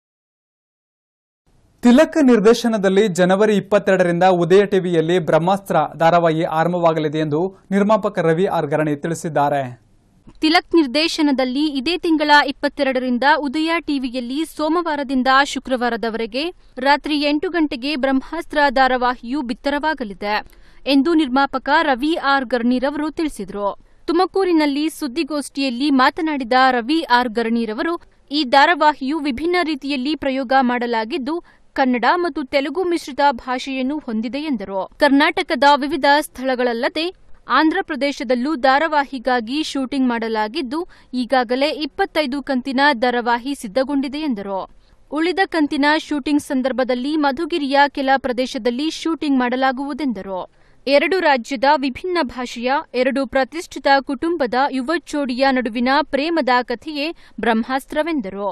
ತಿಲಕ್ ನಿರ್ದೇಶನದಲ್ಲಿ ಜನವರಿ ಇಪ್ಪತ್ತೆರಡರಿಂದ ಉದಯ ಟಿವಿಯಲ್ಲಿ ಬ್ರಹ್ಮಾಸ್ತ್ರ ಧಾರಾವಾಹಿ ಆರಂಭವಾಗಲಿದೆ ಎಂದು ನಿರ್ಮಾಪಕ ರವಿ ಆರ್ ಗರಣಿ ತಿಳಿಸಿದ್ದಾರೆ ತಿಲಕ್ ನಿರ್ದೇಶನದಲ್ಲಿ ಇದೇ ತಿಂಗಳ ಇಪ್ಪತ್ತೆರಡರಿಂದ ಉದಯ ಟಿವಿಯಲ್ಲಿ ಸೋಮವಾರದಿಂದ ಶುಕ್ರವಾರದವರೆಗೆ ರಾತ್ರಿ ಎಂಟು ಗಂಟೆಗೆ ಬ್ರಹ್ಮಾಸ್ತ್ರ ಧಾರಾವಾಹಿಯು ಬಿತ್ತರವಾಗಲಿದೆ ಎಂದು ನಿರ್ಮಾಪಕ ರವಿ ಆರ್ ಗರ್ಣಿರವರು ತಿಳಿಸಿದರು ತುಮಕೂರಿನಲ್ಲಿ ಸುದ್ದಿಗೋಷ್ಠಿಯಲ್ಲಿ ಮಾತನಾಡಿದ ರವಿ ಆರ್ ಗರ್ಣಿರವರು ಈ ಧಾರಾವಾಹಿಯು ವಿಭಿನ್ನ ರೀತಿಯಲ್ಲಿ ಪ್ರಯೋಗ ಮಾಡಲಾಗಿದ್ದು ಕನ್ನಡ ಮತ್ತು ತೆಲುಗು ಮಿಶ್ರಿತ ಭಾಷೆಯನ್ನು ಹೊಂದಿದೆ ಎಂದರು ಕರ್ನಾಟಕದ ವಿವಿಧ ಸ್ಥಳಗಳಲ್ಲದೆ ಆಂಧ್ರಪ್ರದೇಶದಲ್ಲೂ ಧಾರಾವಾಹಿಗಾಗಿ ಶೂಟಿಂಗ್ ಮಾಡಲಾಗಿದ್ದು ಈಗಾಗಲೇ ಇಪ್ಪತ್ತೈದು ಕಂತಿನ ಧಾರಾವಾಹಿ ಸಿದ್ಧಗೊಂಡಿದೆ ಎಂದರು ಉಳಿದ ಕಂತಿನ ಶೂಟಿಂಗ್ ಸಂದರ್ಭದಲ್ಲಿ ಮಧುಗಿರಿಯ ಕೆಲ ಪ್ರದೇಶದಲ್ಲಿ ಶೂಟಿಂಗ್ ಮಾಡಲಾಗುವುದೆಂದರು ಎರಡು ರಾಜ್ಯದ ವಿಭಿನ್ನ ಭಾಷೆಯ ಎರಡು ಪ್ರತಿಷ್ಠಿತ ಕುಟುಂಬದ ಯುವ ಜೋಡಿಯ ನಡುವಿನ ಪ್ರೇಮದ ಕಥೆಯೇ ಬ್ರಹ್ಮಾಸ್ತ್ರವೆಂದರು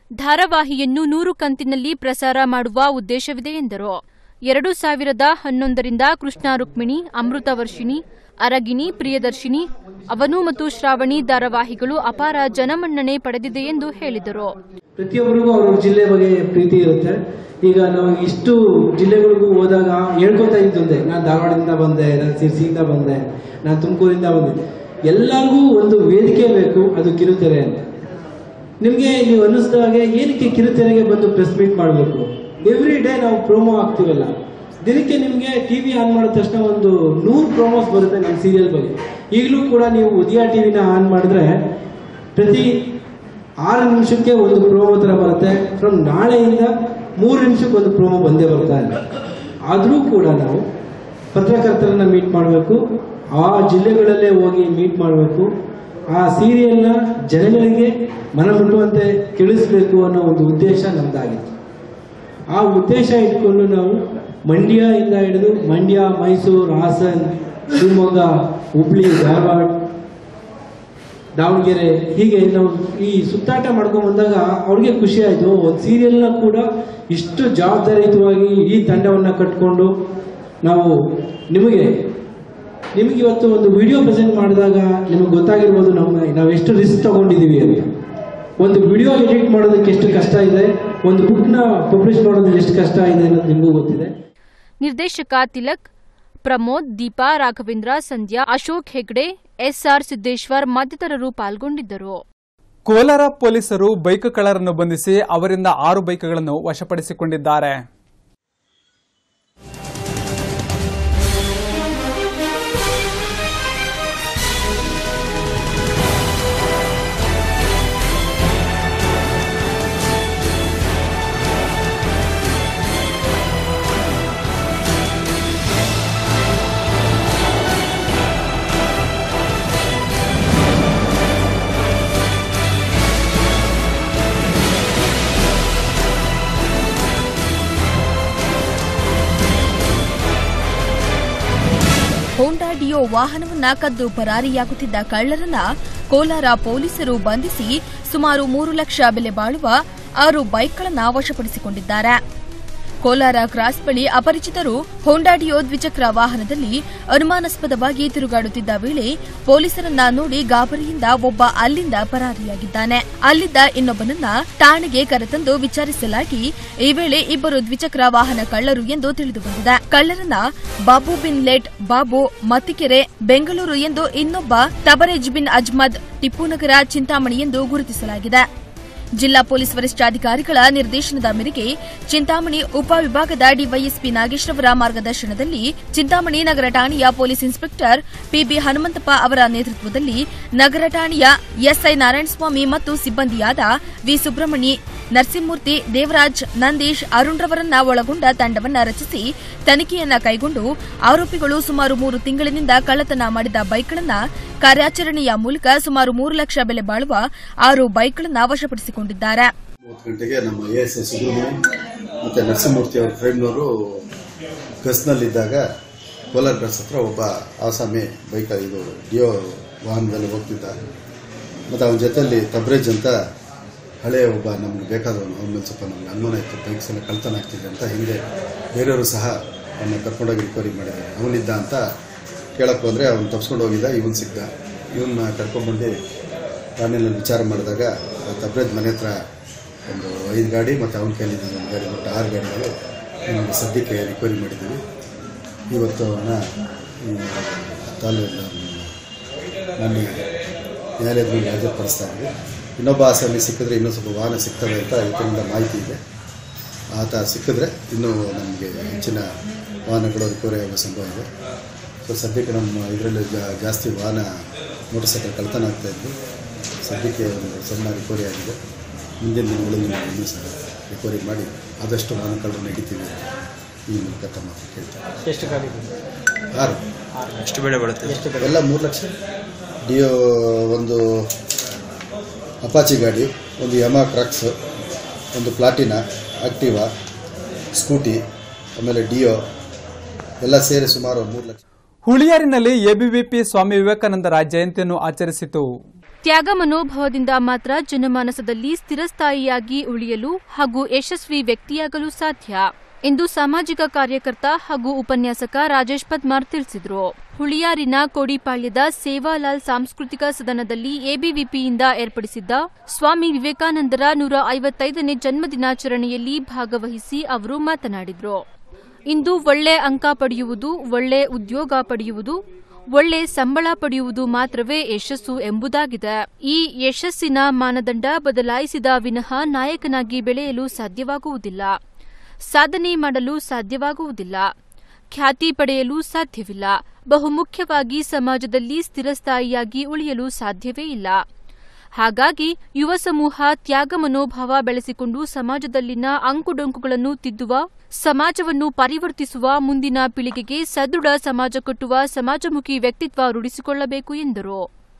ಧಾರಾವಾಹಿಯನ್ನು ನೂರು ಕಂತಿನಲ್ಲಿ ಪ್ರಸಾರ ಮಾಡುವ ಉದ್ದೇಶವಿದೆ ಎಂದರು ಎರಡು ಸಾವಿರದ ಹನ್ನೊಂದರಿಂದ ಕೃಷ್ಣ ರುಕ್ಮಿಣಿ ಅಮೃತ ವರ್ಷಿಣಿ ಅರಗಿಣಿ ಪ್ರಿಯದರ್ಶಿನಿ ಅವನು ಮತ್ತು ಶ್ರಾವಣಿ ಧಾರಾವಾಹಿಗಳು ಅಪಾರ ಜನಮನ್ನಣೆ ಪಡೆದಿದೆ ಎಂದು ಹೇಳಿದರು ಪ್ರತಿಯೊಬ್ಬರಿಗೂ ಅವ್ರವ್ರ ಜಿಲ್ಲೆ ಬಗ್ಗೆ ಪ್ರೀತಿ ಇರುತ್ತೆ ಈಗ ನಾವು ಇಷ್ಟು ಜಿಲ್ಲೆಗಳಿಗೂ ಹೋದಾಗ ಹೇಳ್ಕೊತಾ ಇದ್ದಂತೆ ನಾನು ಧಾರವಾಡದಿಂದ ಬಂದೆ ನಾನು ಸಿರ್ಸಿಯಿಂದ ಬಂದೆ ನಾನು ತುಮಕೂರಿಂದ ಬಂದೆ ಎಲ್ಲರಿಗೂ ಒಂದು ವೇದಿಕೆ ಬೇಕು ಅದು ಕಿರುತೆರೆ ಅಂತ ನಿಮಗೆ ನೀವು ಅನ್ನಿಸಿದಾಗೆ ಏನಕ್ಕೆ ಕಿರುತೆರೆಗೆ ಬಂದು ಪ್ರೆಸ್ ಮೀಟ್ ಮಾಡಬೇಕು ಎವ್ರಿ ಡೇ ನಾವು ಪ್ರೋಮೋ ಹಾಕ್ತೀವಲ್ಲ ದಿನಕ್ಕೆ ನಿಮಗೆ ಟಿ ವಿ ಆನ್ ಮಾಡಿದ ತಕ್ಷಣ ಒಂದು ನೂರು ಪ್ರೋಮೋಸ್ ಬರುತ್ತೆ ನಮ್ಮ ಸೀರಿಯಲ್ ಬಗ್ಗೆ ಈಗಲೂ ಕೂಡ ನೀವು ಉದಯ ಟಿವಿನ ಆನ್ ಮಾಡಿದ್ರೆ ಪ್ರತಿ ಆರು ನಿಮಿಷಕ್ಕೆ ಒಂದು ಪ್ರೋಮೋ ಥರ ಬರುತ್ತೆ ಫ್ರಮ್ ನಾಳೆಯಿಂದ ಮೂರು ನಿಮಿಷಕ್ಕೆ ಒಂದು ಪ್ರೋಮೋ ಬಂದೇ ಬರ್ತಾ ಇದೆ ಆದರೂ ಕೂಡ ನಾವು ಪತ್ರಕರ್ತರನ್ನ ಮೀಟ್ ಮಾಡಬೇಕು ಆ ಜಿಲ್ಲೆಗಳಲ್ಲೇ ಹೋಗಿ ಮೀಟ್ ಮಾಡಬೇಕು ಆ ಸೀರಿಯಲ್ನ ಜನಗಳಿಗೆ ಮನ ಮುಟ್ಟುವಂತೆ ತಿಳಿಸ್ಬೇಕು ಅನ್ನೋ ಒಂದು ಉದ್ದೇಶ ನಮ್ದಾಗಿತ್ತು ಆ ಉದ್ದೇಶ ಇಟ್ಕೊಂಡು ನಾವು ಮಂಡ್ಯದಿಂದ ಹಿಡಿದು ಮಂಡ್ಯ ಮೈಸೂರು ಹಾಸನ್ ಶಿವಮೊಗ್ಗ ಹುಬ್ಳಿ ಧಾರವಾಡ ದಾವಣಗೆರೆ ಹೀಗೆ ನಾವು ಈ ಸುತ್ತಾಟ ಮಾಡ್ಕೊಂಡು ಬಂದಾಗ ಅವ್ರಿಗೆ ಖುಷಿ ಆಯಿತು ಒಂದು ಸೀರಿಯಲ್ನ ಕೂಡ ಇಷ್ಟು ಜವಾಬ್ದಾರಿಯುತವಾಗಿ ಈ ತಂಡವನ್ನು ಕಟ್ಕೊಂಡು ನಾವು ನಿಮಗೆ ನಿಮಗೆ ಇವತ್ತು ಒಂದು ವಿಡಿಯೋ ಪ್ರೆಸೆಂಟ್ ಮಾಡಿದಾಗ ನಿಮಗೆ ಗೊತ್ತಾಗಿರ್ಬೋದು ನಮ್ಮ ನಾವು ಎಷ್ಟು ರಿಸ್ಕ್ ತಗೊಂಡಿದ್ದೀವಿ ಅಂತ ಒಂದು ವಿಡಿಯೋ ಎಡಿಟ್ ಮಾಡೋದಕ್ಕೆ ಎಷ್ಟು ಕಷ್ಟ ಇದೆ ಒಂದು ಬುಕ್ನ ಪಬ್ಲಿಷ್ ಮಾಡೋದಕ್ಕೆ ಎಷ್ಟು ಕಷ್ಟ ಇದೆ ಅನ್ನೋದು ನಿಮಗೂ ಗೊತ್ತಿದೆ ನಿರ್ದೇಶಕ ತಿಲಕ್ ಪ್ರಮೋದ್ ದೀಪಾ ರಾಘವೇಂದ್ರ ಸಂಧ್ಯಾ ಅಶೋಕ್ ಹೆಗ್ಡೆ ಎಸ್ಆರ್ ಸಿದ್ದೇಶ್ವರ್ ಮತ್ತಿತರರು ಪಾಲ್ಗೊಂಡಿದ್ದರು ಕೋಲಾರ ಪೊಲೀಸರು ಬೈಕ್ ಕಳ್ಳರನ್ನು ಬಂಧಿಸಿ ಅವರಿಂದ ಆರು ಬೈಕ್ಗಳನ್ನು ವಶಪಡಿಸಿಕೊಂಡಿದ್ದಾರೆ ಹೋಂಡಾ ಡಿಯೋ ವಾಹನವನ್ನ ಕದ್ದು ಪರಾರಿಯಾಗುತ್ತಿದ್ದ ಕಳ್ಳರನ್ನ ಕೋಲಾರ ಪೊಲೀಸರು ಬಂಧಿಸಿ ಸುಮಾರು ಮೂರು ಲಕ್ಷ ಬೆಲೆ ಬಾಳುವ ಆರು ಬೈಕ್ಗಳನ್ನ ವಶಪಡಿಸಿಕೊಂಡಿದ್ದಾರೆ ಕೋಲಾರ ಕ್ರಾಸ್ ಬಳಿ ಅಪರಿಚಿತರು ಹೋಂಡಾ ಡಿಯೋ ದ್ವಿಚಕ್ರ ವಾಹನದಲ್ಲಿ ಅನುಮಾನಾಸ್ಪದವಾಗಿ ತಿರುಗಾಡುತ್ತಿದ್ದ ವೇಳೆ ಪೊಲೀಸರನ್ನ ನೋಡಿ ಗಾಬರಿಯಿಂದ ಒಬ್ಬ ಅಲ್ಲಿಂದ ಪರಾರಿಯಾಗಿದ್ದಾನೆ ಅಲ್ಲಿದ್ದ ಇನ್ನೊಬ್ಬನನ್ನ ಠಾಣೆಗೆ ಕರೆತಂದು ವಿಚಾರಿಸಲಾಗಿ ಈ ವೇಳೆ ಇಬ್ಬರು ದ್ವಿಚಕ್ರ ವಾಹನ ಕಳ್ಳರು ಎಂದು ತಿಳಿದುಬಂದಿದೆ ಕಳ್ಳರನ್ನ ಬಾಬು ಬಿನ್ ಲೇಟ್ ಬಾಬು ಮತ್ತಿಕೆರೆ ಬೆಂಗಳೂರು ಎಂದು ಇನ್ನೊಬ್ಬ ತಬರೇಜ್ ಬಿನ್ ಅಜ್ಮದ್ ಟಿಪ್ಪುನಗರ ಚಿಂತಾಮಣಿ ಎಂದು ಗುರುತಿಸಲಾಗಿದೆ ಜಿಲ್ಲಾ ಪೊಲೀಸ್ ವರಿಷ್ಠಾಧಿಕಾರಿಗಳ ನಿರ್ದೇಶನದ ಮೇರೆಗೆ ಚಿಂತಾಮಣಿ ಉಪವಿಭಾಗದ ಡಿವೈಎಸ್ಪಿ ನಾಗೇಶ್ ರವರ ಮಾರ್ಗದರ್ಶನದಲ್ಲಿ ಚಿಂತಾಮಣಿ ನಗರ ಠಾಣೆಯ ಪೊಲೀಸ್ ಇನ್ಸ್ಪೆಕ್ಟರ್ ಪಿಬಿ ಹನುಮಂತಪ್ಪ ಅವರ ನೇತೃತ್ವದಲ್ಲಿ ನಗರ ಠಾಣೆಯ ಎಸ್ಐ ನಾರಾಯಣಸ್ವಾಮಿ ಮತ್ತು ಸಿಬ್ಬಂದಿಯಾದ ವಿ ಸುಬ್ರಹ್ಮಣಿ ನರಸಿಂಹಮೂರ್ತಿ ದೇವರಾಜ್ ನಂದೀಶ್ ಅರುಣ್ ರವರನ್ನ ಒಳಗೊಂಡ ತಂಡವನ್ನ ರಚಿಸಿ ತನಿಖೆಯನ್ನ ಕೈಗೊಂಡು ಆರೋಪಿಗಳು ಸುಮಾರು ಮೂರು ತಿಂಗಳಿನಿಂದ ಕಳ್ಳತನ ಮಾಡಿದ ಬೈಕ್ಗಳನ್ನ ಕಾರ್ಯಾಚರಣೆಯ ಮೂಲಕ ಸುಮಾರು ಮೂರು ಲಕ್ಷ ಬೆಲೆ ಬಾಳುವ ಆರು ಬೈಕ್ಗಳನ್ನ ವಶಪಡಿಸಿಕೊಂಡಿದ್ದಾರೆ ಮೂವತ್ತು ಗಂಟೆಗೆ ನಮ್ಮ ಎ ಎಸ್ ಐ ಸುಬ್ರಹ್ಮಣ್ಯ ಮತ್ತು ನರಸಿಂಹಮೂರ್ತಿ ಅವರ ಫ್ರೆಂಡ್ನವರು ಗಸ್ನಲ್ಲಿದ್ದಾಗ ಕೋಲಾರ ಕ್ರಾಸ್ ಹತ್ರ ಒಬ್ಬ ಆಸಾಮಿ ಬೈಕ್ ಇದು ಡಿಯೋ ವಾಹನದಲ್ಲಿ ಹೋಗ್ತಿದ್ದ ಮತ್ತು ಅವನ ಜೊತೆಯಲ್ಲಿ ತಬ್ರೇಜ್ ಅಂತ ಹಳೆಯ ಒಬ್ಬ ನಮ್ಗೆ ಬೇಕಾದವನು ಅವನ ಮೇಲೆ ಸ್ವಲ್ಪ ನಮ್ಗೆ ಅನುಮಾನ ಇತ್ತು ಬೈಕ್ಸ್ ಎಲ್ಲ ಕಳ್ತನ ಆಗ್ತಿದೆ ಅಂತ ಹಿಂದೆ ಬೇರೆಯವರು ಸಹ ಅವನ್ನ ಕರ್ಕೊಂಡೋಗಿ ರಿಕವರಿ ಮಾಡಿದ್ದಾರೆ ಅವನಿದ್ದ ಅಂತ ಕೇಳಕ್ಕೆ ಹೋದರೆ ಅವ್ನು ತಪ್ಸ್ಕೊಂಡು ಹೋಗಿದ್ದ ಇವನು ಸಿಕ್ದ ಇವನ್ನ ಕರ್ಕೊಂಡ್ಬಂದು ಠಾಣೆಯಲ್ಲಿ ವಿಚಾರ ಮಾಡಿದಾಗ ಆ ತಬ್ರೇಜ್ ಮನೆ ಹತ್ರ ಒಂದು ಐದು ಗಾಡಿ ಮತ್ತು ಅವನ ಕೈಲಿದ್ದ ಒಂದು ಗಾಡಿ ಒಟ್ಟು ಆರು ಗಾಡಿಗಳು ನಮಗೆ ಸದ್ಯಕ್ಕೆ ರಿಕವರಿ ಮಾಡಿದ್ದೀವಿ ಇವತ್ತು ಅವನ ತಾಲೂಕು ನನ್ನ ನ್ಯಾಯಾಲಯದ ಮೇಲೆ ಹಾಜರುಪಡಿಸ್ತಾ ಇದ್ವಿ ಇನ್ನೊಬ್ಬ ಆಸಾಮಿ ಸಿಕ್ಕಿದ್ರೆ ಇನ್ನೂ ಸ್ವಲ್ಪ ವಾಹನ ಸಿಗ್ತದೆ ಅಂತ ಇದರಿಂದ ಮಾಹಿತಿ ಇದೆ ಆತ ಸಿಕ್ಕಿದ್ರೆ ಇನ್ನೂ ನಮಗೆ ಹೆಚ್ಚಿನ ವಾಹನಗಳು ರಿಕವರಿ ಆಗೋ ಸಂಭವ ಇದೆ ಸೊ ಸದ್ಯಕ್ಕೆ ನಮ್ಮ ಇದರಲ್ಲಿ ಜಾಸ್ತಿ ವಾಹನ ಮೋಟರ್ ಸೈಕಲ್ ಕಳ್ತನ ಆಗ್ತಾ ಇದ್ವಿ ಸದ್ಯಕ್ಕೆ ಒಂದು ಸಣ್ಣ ರಿಕವರಿ ಆಗಿದೆ ಮುಂದಿನ ದಿನಗಳಲ್ಲಿ ನಾವು ಇನ್ನೂ ಸಹ ರಿಕವರಿ ಮಾಡಿ ಆದಷ್ಟು ವಾಹನ ಕಳ್ಳರನ್ನ ಹಿಡಿತೀವಿ ಅಂತ ಈ ಮೂಲಕ ತಮ್ಮ ಹತ್ರ ಕೇಳ್ತೀನಿ ಎಷ್ಟು ಗಾಡಿ ಆರು ಎಷ್ಟು ಬೆಳೆ ಬರುತ್ತೆ ಎಲ್ಲ ಮೂರು ಲಕ್ಷ ಡಿಯೋ ಒಂದು ಅಪಾಚಿ ಗಾಡಿ ಒಂದು ಯಮಾ ಕ್ರಾಕ್ಸ್ ಒಂದು ಪ್ಲಾಟಿನಾ ಆಕ್ಟಿವಾ ಸ್ಕೂಟಿ ಆಮೇಲೆ ಡಿಯೋ ಎಲ್ಲ ಸೇರಿ ಸುಮಾರು ಮೂರು ಲಕ್ಷ ಹುಳಿಯಾರಿನಲ್ಲಿ ಎಬಿವಿಪಿ ಸ್ವಾಮಿ ವಿವೇಕಾನಂದರ ಜಯಂತಿಯನ್ನು ಆಚರಿಸಿತು ತ್ಯಾಗ ಮನೋಭಾವದಿಂದ ಮಾತ್ರ ಜನಮಾನಸದಲ್ಲಿ ಸ್ಥಿರಸ್ಥಾಯಿಯಾಗಿ ಉಳಿಯಲು ಹಾಗೂ ಯಶಸ್ವಿ ವ್ಯಕ್ತಿಯಾಗಲು ಸಾಧ್ಯ ಎಂದು ಸಾಮಾಜಿಕ ಕಾರ್ಯಕರ್ತ ಹಾಗೂ ಉಪನ್ಯಾಸಕ ರಾಜೇಶ್ ಪದ್ಮಾರ್ ತಿಳಿಸಿದರು ಹುಳಿಯಾರಿನ ಕೋಡಿಪಾಳ್ಯದ ಸೇವಾಲಾಲ್ ಸಾಂಸ್ಕೃತಿಕ ಸದನದಲ್ಲಿ ಎಬಿವಿಪಿಯಿಂದ ಏರ್ಪಡಿಸಿದ್ದ ಸ್ವಾಮಿ ವಿವೇಕಾನಂದರ ನೂರ ಐವತ್ತೈದನೇ ಜನ್ಮದಿನಾಚರಣೆಯಲ್ಲಿ ಭಾಗವಹಿಸಿ ಅವರು ಮಾತನಾಡಿದರು ಇಂದು ಒಳ್ಳೆ ಅಂಕ ಪಡೆಯುವುದು ಒಳ್ಳೆ ಉದ್ಯೋಗ ಪಡೆಯುವುದು ಒಳ್ಳೆ ಸಂಬಳ ಪಡೆಯುವುದು ಮಾತ್ರವೇ ಯಶಸ್ಸು ಎಂಬುದಾಗಿದೆ ಈ ಯಶಸ್ಸಿನ ಮಾನದಂಡ ಬದಲಾಯಿಸಿದ ವಿನಃ ನಾಯಕನಾಗಿ ಬೆಳೆಯಲು ಸಾಧ್ಯವಾಗುವುದಿಲ್ಲ ಸಾಧನೆ ಮಾಡಲು ಸಾಧ್ಯವಾಗುವುದಿಲ್ಲ ಖ್ಯಾತಿ ಪಡೆಯಲು ಸಾಧ್ಯವಿಲ್ಲ ಬಹುಮುಖ್ಯವಾಗಿ ಸಮಾಜದಲ್ಲಿ ಸ್ಥಿರಸ್ಥಾಯಿಯಾಗಿ ಉಳಿಯಲು ಸಾಧ್ಯವೇ ಇಲ್ಲ ಹಾಗಾಗಿ ಯುವ ಸಮೂಹ ತ್ಯಾಗ ಮನೋಭಾವ ಬೆಳೆಸಿಕೊಂಡು ಸಮಾಜದಲ್ಲಿನ ಅಂಕುಡೊಂಕುಗಳನ್ನು ತಿದ್ದುವ ಸಮಾಜವನ್ನು ಪರಿವರ್ತಿಸುವ ಮುಂದಿನ ಪೀಳಿಗೆಗೆ ಸದೃಢ ಸಮಾಜ ಕಟ್ಟುವ ಸಮಾಜಮುಖಿ ವ್ಯಕ್ತಿತ್ವ ರೂಢಿಸಿಕೊಳ್ಳಬೇಕು ಎಂದರು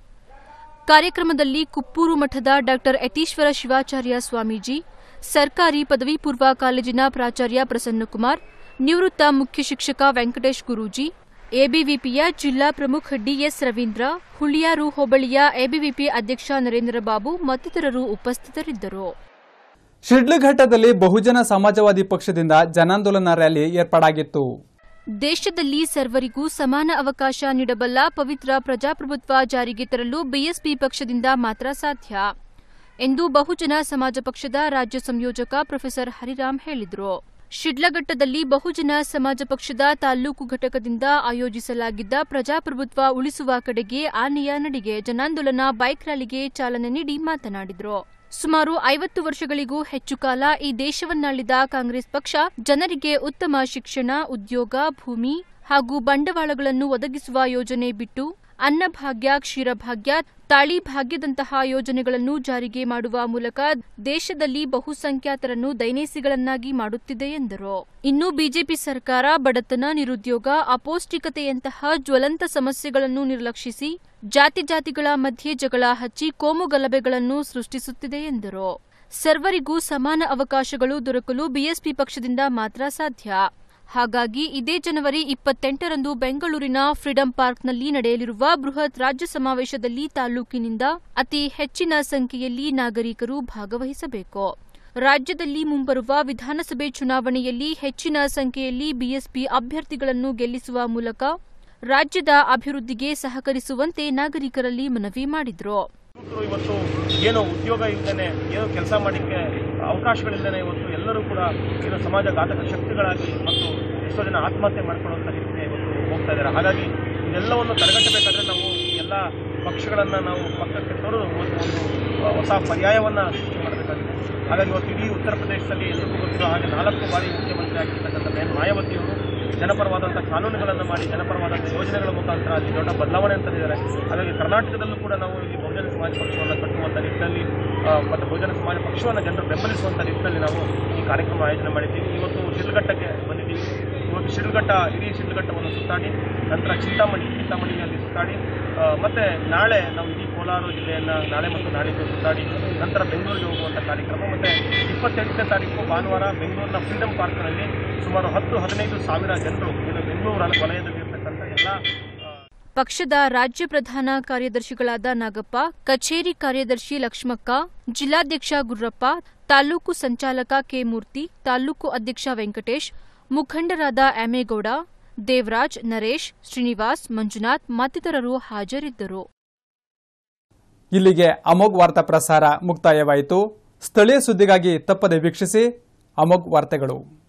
ಕಾರ್ಯಕ್ರಮದಲ್ಲಿ ಕುಪ್ಪೂರು ಮಠದ ಡಾ ಯತೀಶ್ವರ ಶಿವಾಚಾರ್ಯ ಸ್ವಾಮೀಜಿ ಸರ್ಕಾರಿ ಪದವಿ ಪೂರ್ವ ಕಾಲೇಜಿನ ಪ್ರಾಚಾರ್ಯ ಪ್ರಸನ್ನಕುಮಾರ್ ನಿವೃತ್ತ ಮುಖ್ಯ ಶಿಕ್ಷಕ ವೆಂಕಟೇಶ್ ಗುರೂಜಿ ಎಬಿವಿಪಿಯ ಜಿಲ್ಲಾ ಪ್ರಮುಖ ಡಿಎಸ್ ರವೀಂದ್ರ ಹುಳಿಯಾರು ಹೋಬಳಿಯ ಎಬಿವಿಪಿ ಅಧ್ಯಕ್ಷ ನರೇಂದ್ರ ಬಾಬು ಮತ್ತಿತರರು ಉಪಸ್ಥಿತರಿದ್ದರು ಶಿಡ್ಲಘಟ್ಟದಲ್ಲಿ ಬಹುಜನ ಸಮಾಜವಾದಿ ಪಕ್ಷದಿಂದ ಜನಾಂದೋಲನ ರ್ಯಾಲಿ ಏರ್ಪಾಡಾಗಿತ್ತು ದೇಶದಲ್ಲಿ ಸರ್ವರಿಗೂ ಸಮಾನ ಅವಕಾಶ ನೀಡಬಲ್ಲ ಪವಿತ್ರ ಪ್ರಜಾಪ್ರಭುತ್ವ ಜಾರಿಗೆ ತರಲು ಬಿಎಸ್ಪಿ ಪಕ್ಷದಿಂದ ಮಾತ್ರ ಸಾಧ್ಯ ಎಂದು ಬಹುಜನ ಸಮಾಜ ಪಕ್ಷದ ರಾಜ್ಯ ಸಂಯೋಜಕ ಪ್ರೊಫೆಸರ್ ಹರಿರಾಮ್ ಹೇಳಿದರು ಶಿಡ್ಲಘಟ್ಟದಲ್ಲಿ ಬಹುಜನ ಸಮಾಜ ಪಕ್ಷದ ತಾಲೂಕು ಘಟಕದಿಂದ ಆಯೋಜಿಸಲಾಗಿದ್ದ ಪ್ರಜಾಪ್ರಭುತ್ವ ಉಳಿಸುವ ಕಡೆಗೆ ಆನೆಯ ನಡಿಗೆ ಜನಾಂದೋಲನ ಬೈಕ್ ರ್ಯಾಲಿಗೆ ಚಾಲನೆ ನೀಡಿ ಮಾತನಾಡಿದರು ಸುಮಾರು ಐವತ್ತು ವರ್ಷಗಳಿಗೂ ಹೆಚ್ಚು ಕಾಲ ಈ ದೇಶವನ್ನಾಳಿದ ಕಾಂಗ್ರೆಸ್ ಪಕ್ಷ ಜನರಿಗೆ ಉತ್ತಮ ಶಿಕ್ಷಣ ಉದ್ಯೋಗ ಭೂಮಿ ಹಾಗೂ ಬಂಡವಾಳಗಳನ್ನು ಒದಗಿಸುವ ಯೋಜನೆ ಬಿಟ್ಟು ಅನ್ನಭಾಗ್ಯ ಕ್ಷೀರಭಾಗ್ಯ ತಾಳಿ ಭಾಗ್ಯದಂತಹ ಯೋಜನೆಗಳನ್ನು ಜಾರಿಗೆ ಮಾಡುವ ಮೂಲಕ ದೇಶದಲ್ಲಿ ಬಹುಸಂಖ್ಯಾತರನ್ನು ದೈನೇಸಿಗಳನ್ನಾಗಿ ಮಾಡುತ್ತಿದೆ ಎಂದರು ಇನ್ನು ಬಿಜೆಪಿ ಸರ್ಕಾರ ಬಡತನ ನಿರುದ್ಯೋಗ ಅಪೌಷ್ಟಿಕತೆಯಂತಹ ಜ್ವಲಂತ ಸಮಸ್ಯೆಗಳನ್ನು ನಿರ್ಲಕ್ಷಿಸಿ ಜಾತಿ ಜಾತಿಗಳ ಮಧ್ಯೆ ಜಗಳ ಹಚ್ಚಿ ಕೋಮು ಗಲಭೆಗಳನ್ನು ಸೃಷ್ಟಿಸುತ್ತಿದೆ ಎಂದರು ಸರ್ವರಿಗೂ ಸಮಾನ ಅವಕಾಶಗಳು ದೊರಕಲು ಬಿಎಸ್ಪಿ ಪಕ್ಷದಿಂದ ಮಾತ್ರ ಸಾಧ್ಯ ಹಾಗಾಗಿ ಇದೇ ಜನವರಿ ಇಪ್ಪತ್ತೆಂಟರಂದು ಬೆಂಗಳೂರಿನ ಫ್ರೀಡಂ ಪಾರ್ಕ್ನಲ್ಲಿ ನಡೆಯಲಿರುವ ಬೃಹತ್ ರಾಜ್ಯ ಸಮಾವೇಶದಲ್ಲಿ ತಾಲೂಕಿನಿಂದ ಅತಿ ಹೆಚ್ಚಿನ ಸಂಖ್ಯೆಯಲ್ಲಿ ನಾಗರಿಕರು ಭಾಗವಹಿಸಬೇಕು ರಾಜ್ಯದಲ್ಲಿ ಮುಂಬರುವ ವಿಧಾನಸಭೆ ಚುನಾವಣೆಯಲ್ಲಿ ಹೆಚ್ಚಿನ ಸಂಖ್ಯೆಯಲ್ಲಿ ಬಿಎಸ್ಪಿ ಅಭ್ಯರ್ಥಿಗಳನ್ನು ಗೆಲ್ಲಿಸುವ ಮೂಲಕ ರಾಜ್ಯದ ಅಭಿವೃದ್ಧಿಗೆ ಸಹಕರಿಸುವಂತೆ ನಾಗರಿಕರಲ್ಲಿ ಮನವಿ ಮಾಡಿದರು ಇವತ್ತು ಏನೋ ಉದ್ಯೋಗ ಇಲ್ಲದೇನೆ ಏನೋ ಕೆಲಸ ಮಾಡಲಿಕ್ಕೆ ಅವಕಾಶಗಳಿಲ್ಲದೆ ಇವತ್ತು ಎಲ್ಲರೂ ಕೂಡ ಏನೋ ಸಮಾಜ ಘಾತಕ ಶಕ್ತಿಗಳಾಗಿ ಮತ್ತು ಎಷ್ಟೋ ಜನ ಆತ್ಮಹತ್ಯೆ ಮಾಡ್ಕೊಳ್ಳುವಂಥ ರೀತಿಗೆ ಇವತ್ತು ಹೋಗ್ತಾ ಇದ್ದಾರೆ ಹಾಗಾಗಿ ಇದೆಲ್ಲವನ್ನು ತಡೆಗಟ್ಟಬೇಕಾದ್ರೆ ನಾವು ಎಲ್ಲ ಪಕ್ಷಗಳನ್ನು ನಾವು ಪಕ್ಕಕ್ಕೆ ತೊರೆದು ಮತ್ತು ಒಂದು ಹೊಸ ಪರ್ಯಾಯವನ್ನು ಸೃಷ್ಟಿ ಮಾಡಬೇಕಾಗಿದೆ ಹಾಗಾಗಿ ಇವತ್ತು ಇಡೀ ಉತ್ತರ ಪ್ರದೇಶದಲ್ಲಿ ಎಲ್ರಿಗೂ ಗೊತ್ತಿರೋ ಹಾಗೆ ನಾಲ್ಕು ಬಾರಿ ಮುಖ್ಯಮಂತ್ರಿ ಆಗಿರ್ತಕ್ಕಂಥ ಮೇನ್ ಮಾಯಾವತಿಯವರು ಜನಪರವಾದಂಥ ಕಾನೂನುಗಳನ್ನು ಮಾಡಿ ಜನಪರವಾದಂಥ ಯೋಜನೆಗಳ ಮುಖಾಂತರ ಅಲ್ಲಿ ದೊಡ್ಡ ಬದಲಾವಣೆ ತಂದಿದ್ದಾರೆ ಹಾಗಾಗಿ ಕರ್ನಾಟಕದಲ್ಲೂ ಕೂಡ ನಾವು ಇಲ್ಲಿ ಬಹುಜನ ಸಮಾಜ ಪಕ್ಷವನ್ನು ಕಟ್ಟುವಂಥ ನಿಟ್ಟಿನಲ್ಲಿ ಆ, ಮತ್ತು ಬಹುಜನ ಸಮಾಜ ಪಕ್ಷವನ್ನು ಜನರು ಬೆಂಬಲಿಸುವಂಥ ನಿಟ್ಟಿನಲ್ಲಿ ನಾವು ಈ ಕಾರ್ಯಕ್ರಮ ಆಯೋಜನೆ ಮಾಡಿದ್ದೀವಿ ಇವತ್ತು ಶಿಡ್ಲಘಟ್ಟಕ್ಕೆ ಬಂದಿದ್ದೀವಿ ಇವತ್ತು ಶಿಡ್ಲಘಟ್ಟ ಇಡೀ ಶಿಡ್ಲಘಟ್ಟವನ್ನು ಸುತ್ತಾಡಿ ನಂತರ ಚಿಂತಾಮಣಿ ಚಿಂತಾಮಣಿಯಲ್ಲಿ ಸುತ್ತಾಡಿ ಆ, ಮತ್ತೆ ನಾಳೆ ನಾವು ಇಡೀ ಕೋಲಾರ ಜಿಲ್ಲೆಯನ್ನು ನಾಳೆ ಮತ್ತು ನಾಡಿದ್ದು ಸುತ್ತಾಡಿ ನಂತರ ಬೆಂಗಳೂರಿಗೆ ಹೋಗುವಂಥ ಕಾರ್ಯಕ್ರಮ ಮತ್ತೆ ಇಪ್ಪತ್ತೆಂಟನೇ ತಾರೀಕು ಭಾನುವಾರ ಬೆಂಗಳೂರಿನ ಫ್ರೀಡಂ ಪಾರ್ಕ್ನಲ್ಲಿ ಸುಮಾರು ಹತ್ತು ಹದಿನೈದು ಸಾವಿರ ಜನರು ಇದು ಬೆಂಗಳೂರು ವಲಯದಲ್ಲಿರ್ತಕ್ಕಂಥ ಎಲ್ಲ ಪಕ್ಷದ ರಾಜ್ಯ ಪ್ರಧಾನ ಕಾರ್ಯದರ್ಶಿಗಳಾದ ನಾಗಪ್ಪ ಕಚೇರಿ ಕಾರ್ಯದರ್ಶಿ ಲಕ್ಷ್ಮಕ್ಕ ಜಿಲ್ಲಾಧ್ಯಕ್ಷ ಗುರ್ರಪ್ಪ ತಾಲೂಕು ಸಂಚಾಲಕ ಕೆ ಮೂರ್ತಿ ತಾಲೂಕು ಅಧ್ಯಕ್ಷ ವೆಂಕಟೇಶ್ ಮುಖಂಡರಾದ ಆಮೇಗೌಡ ದೇವರಾಜ್ ನರೇಶ್ ಶ್ರೀನಿವಾಸ್ ಮಂಜುನಾಥ್ ಮತ್ತಿತರರು ಹಾಜರಿದ್ದರು ಇಲ್ಲಿಗೆ ಅಮೋಘ್ ವಾರ್ತಾ ಪ್ರಸಾರ ಮುಕ್ತಾಯವಾಯಿತು ಸ್ಥಳೀಯ ಸುದ್ದಿಗಾಗಿ ತಪ್ಪದೆ ವೀಕ್ಷಿಸಿ ಅಮೋಘ್ ವಾರ್ತೆಗಳು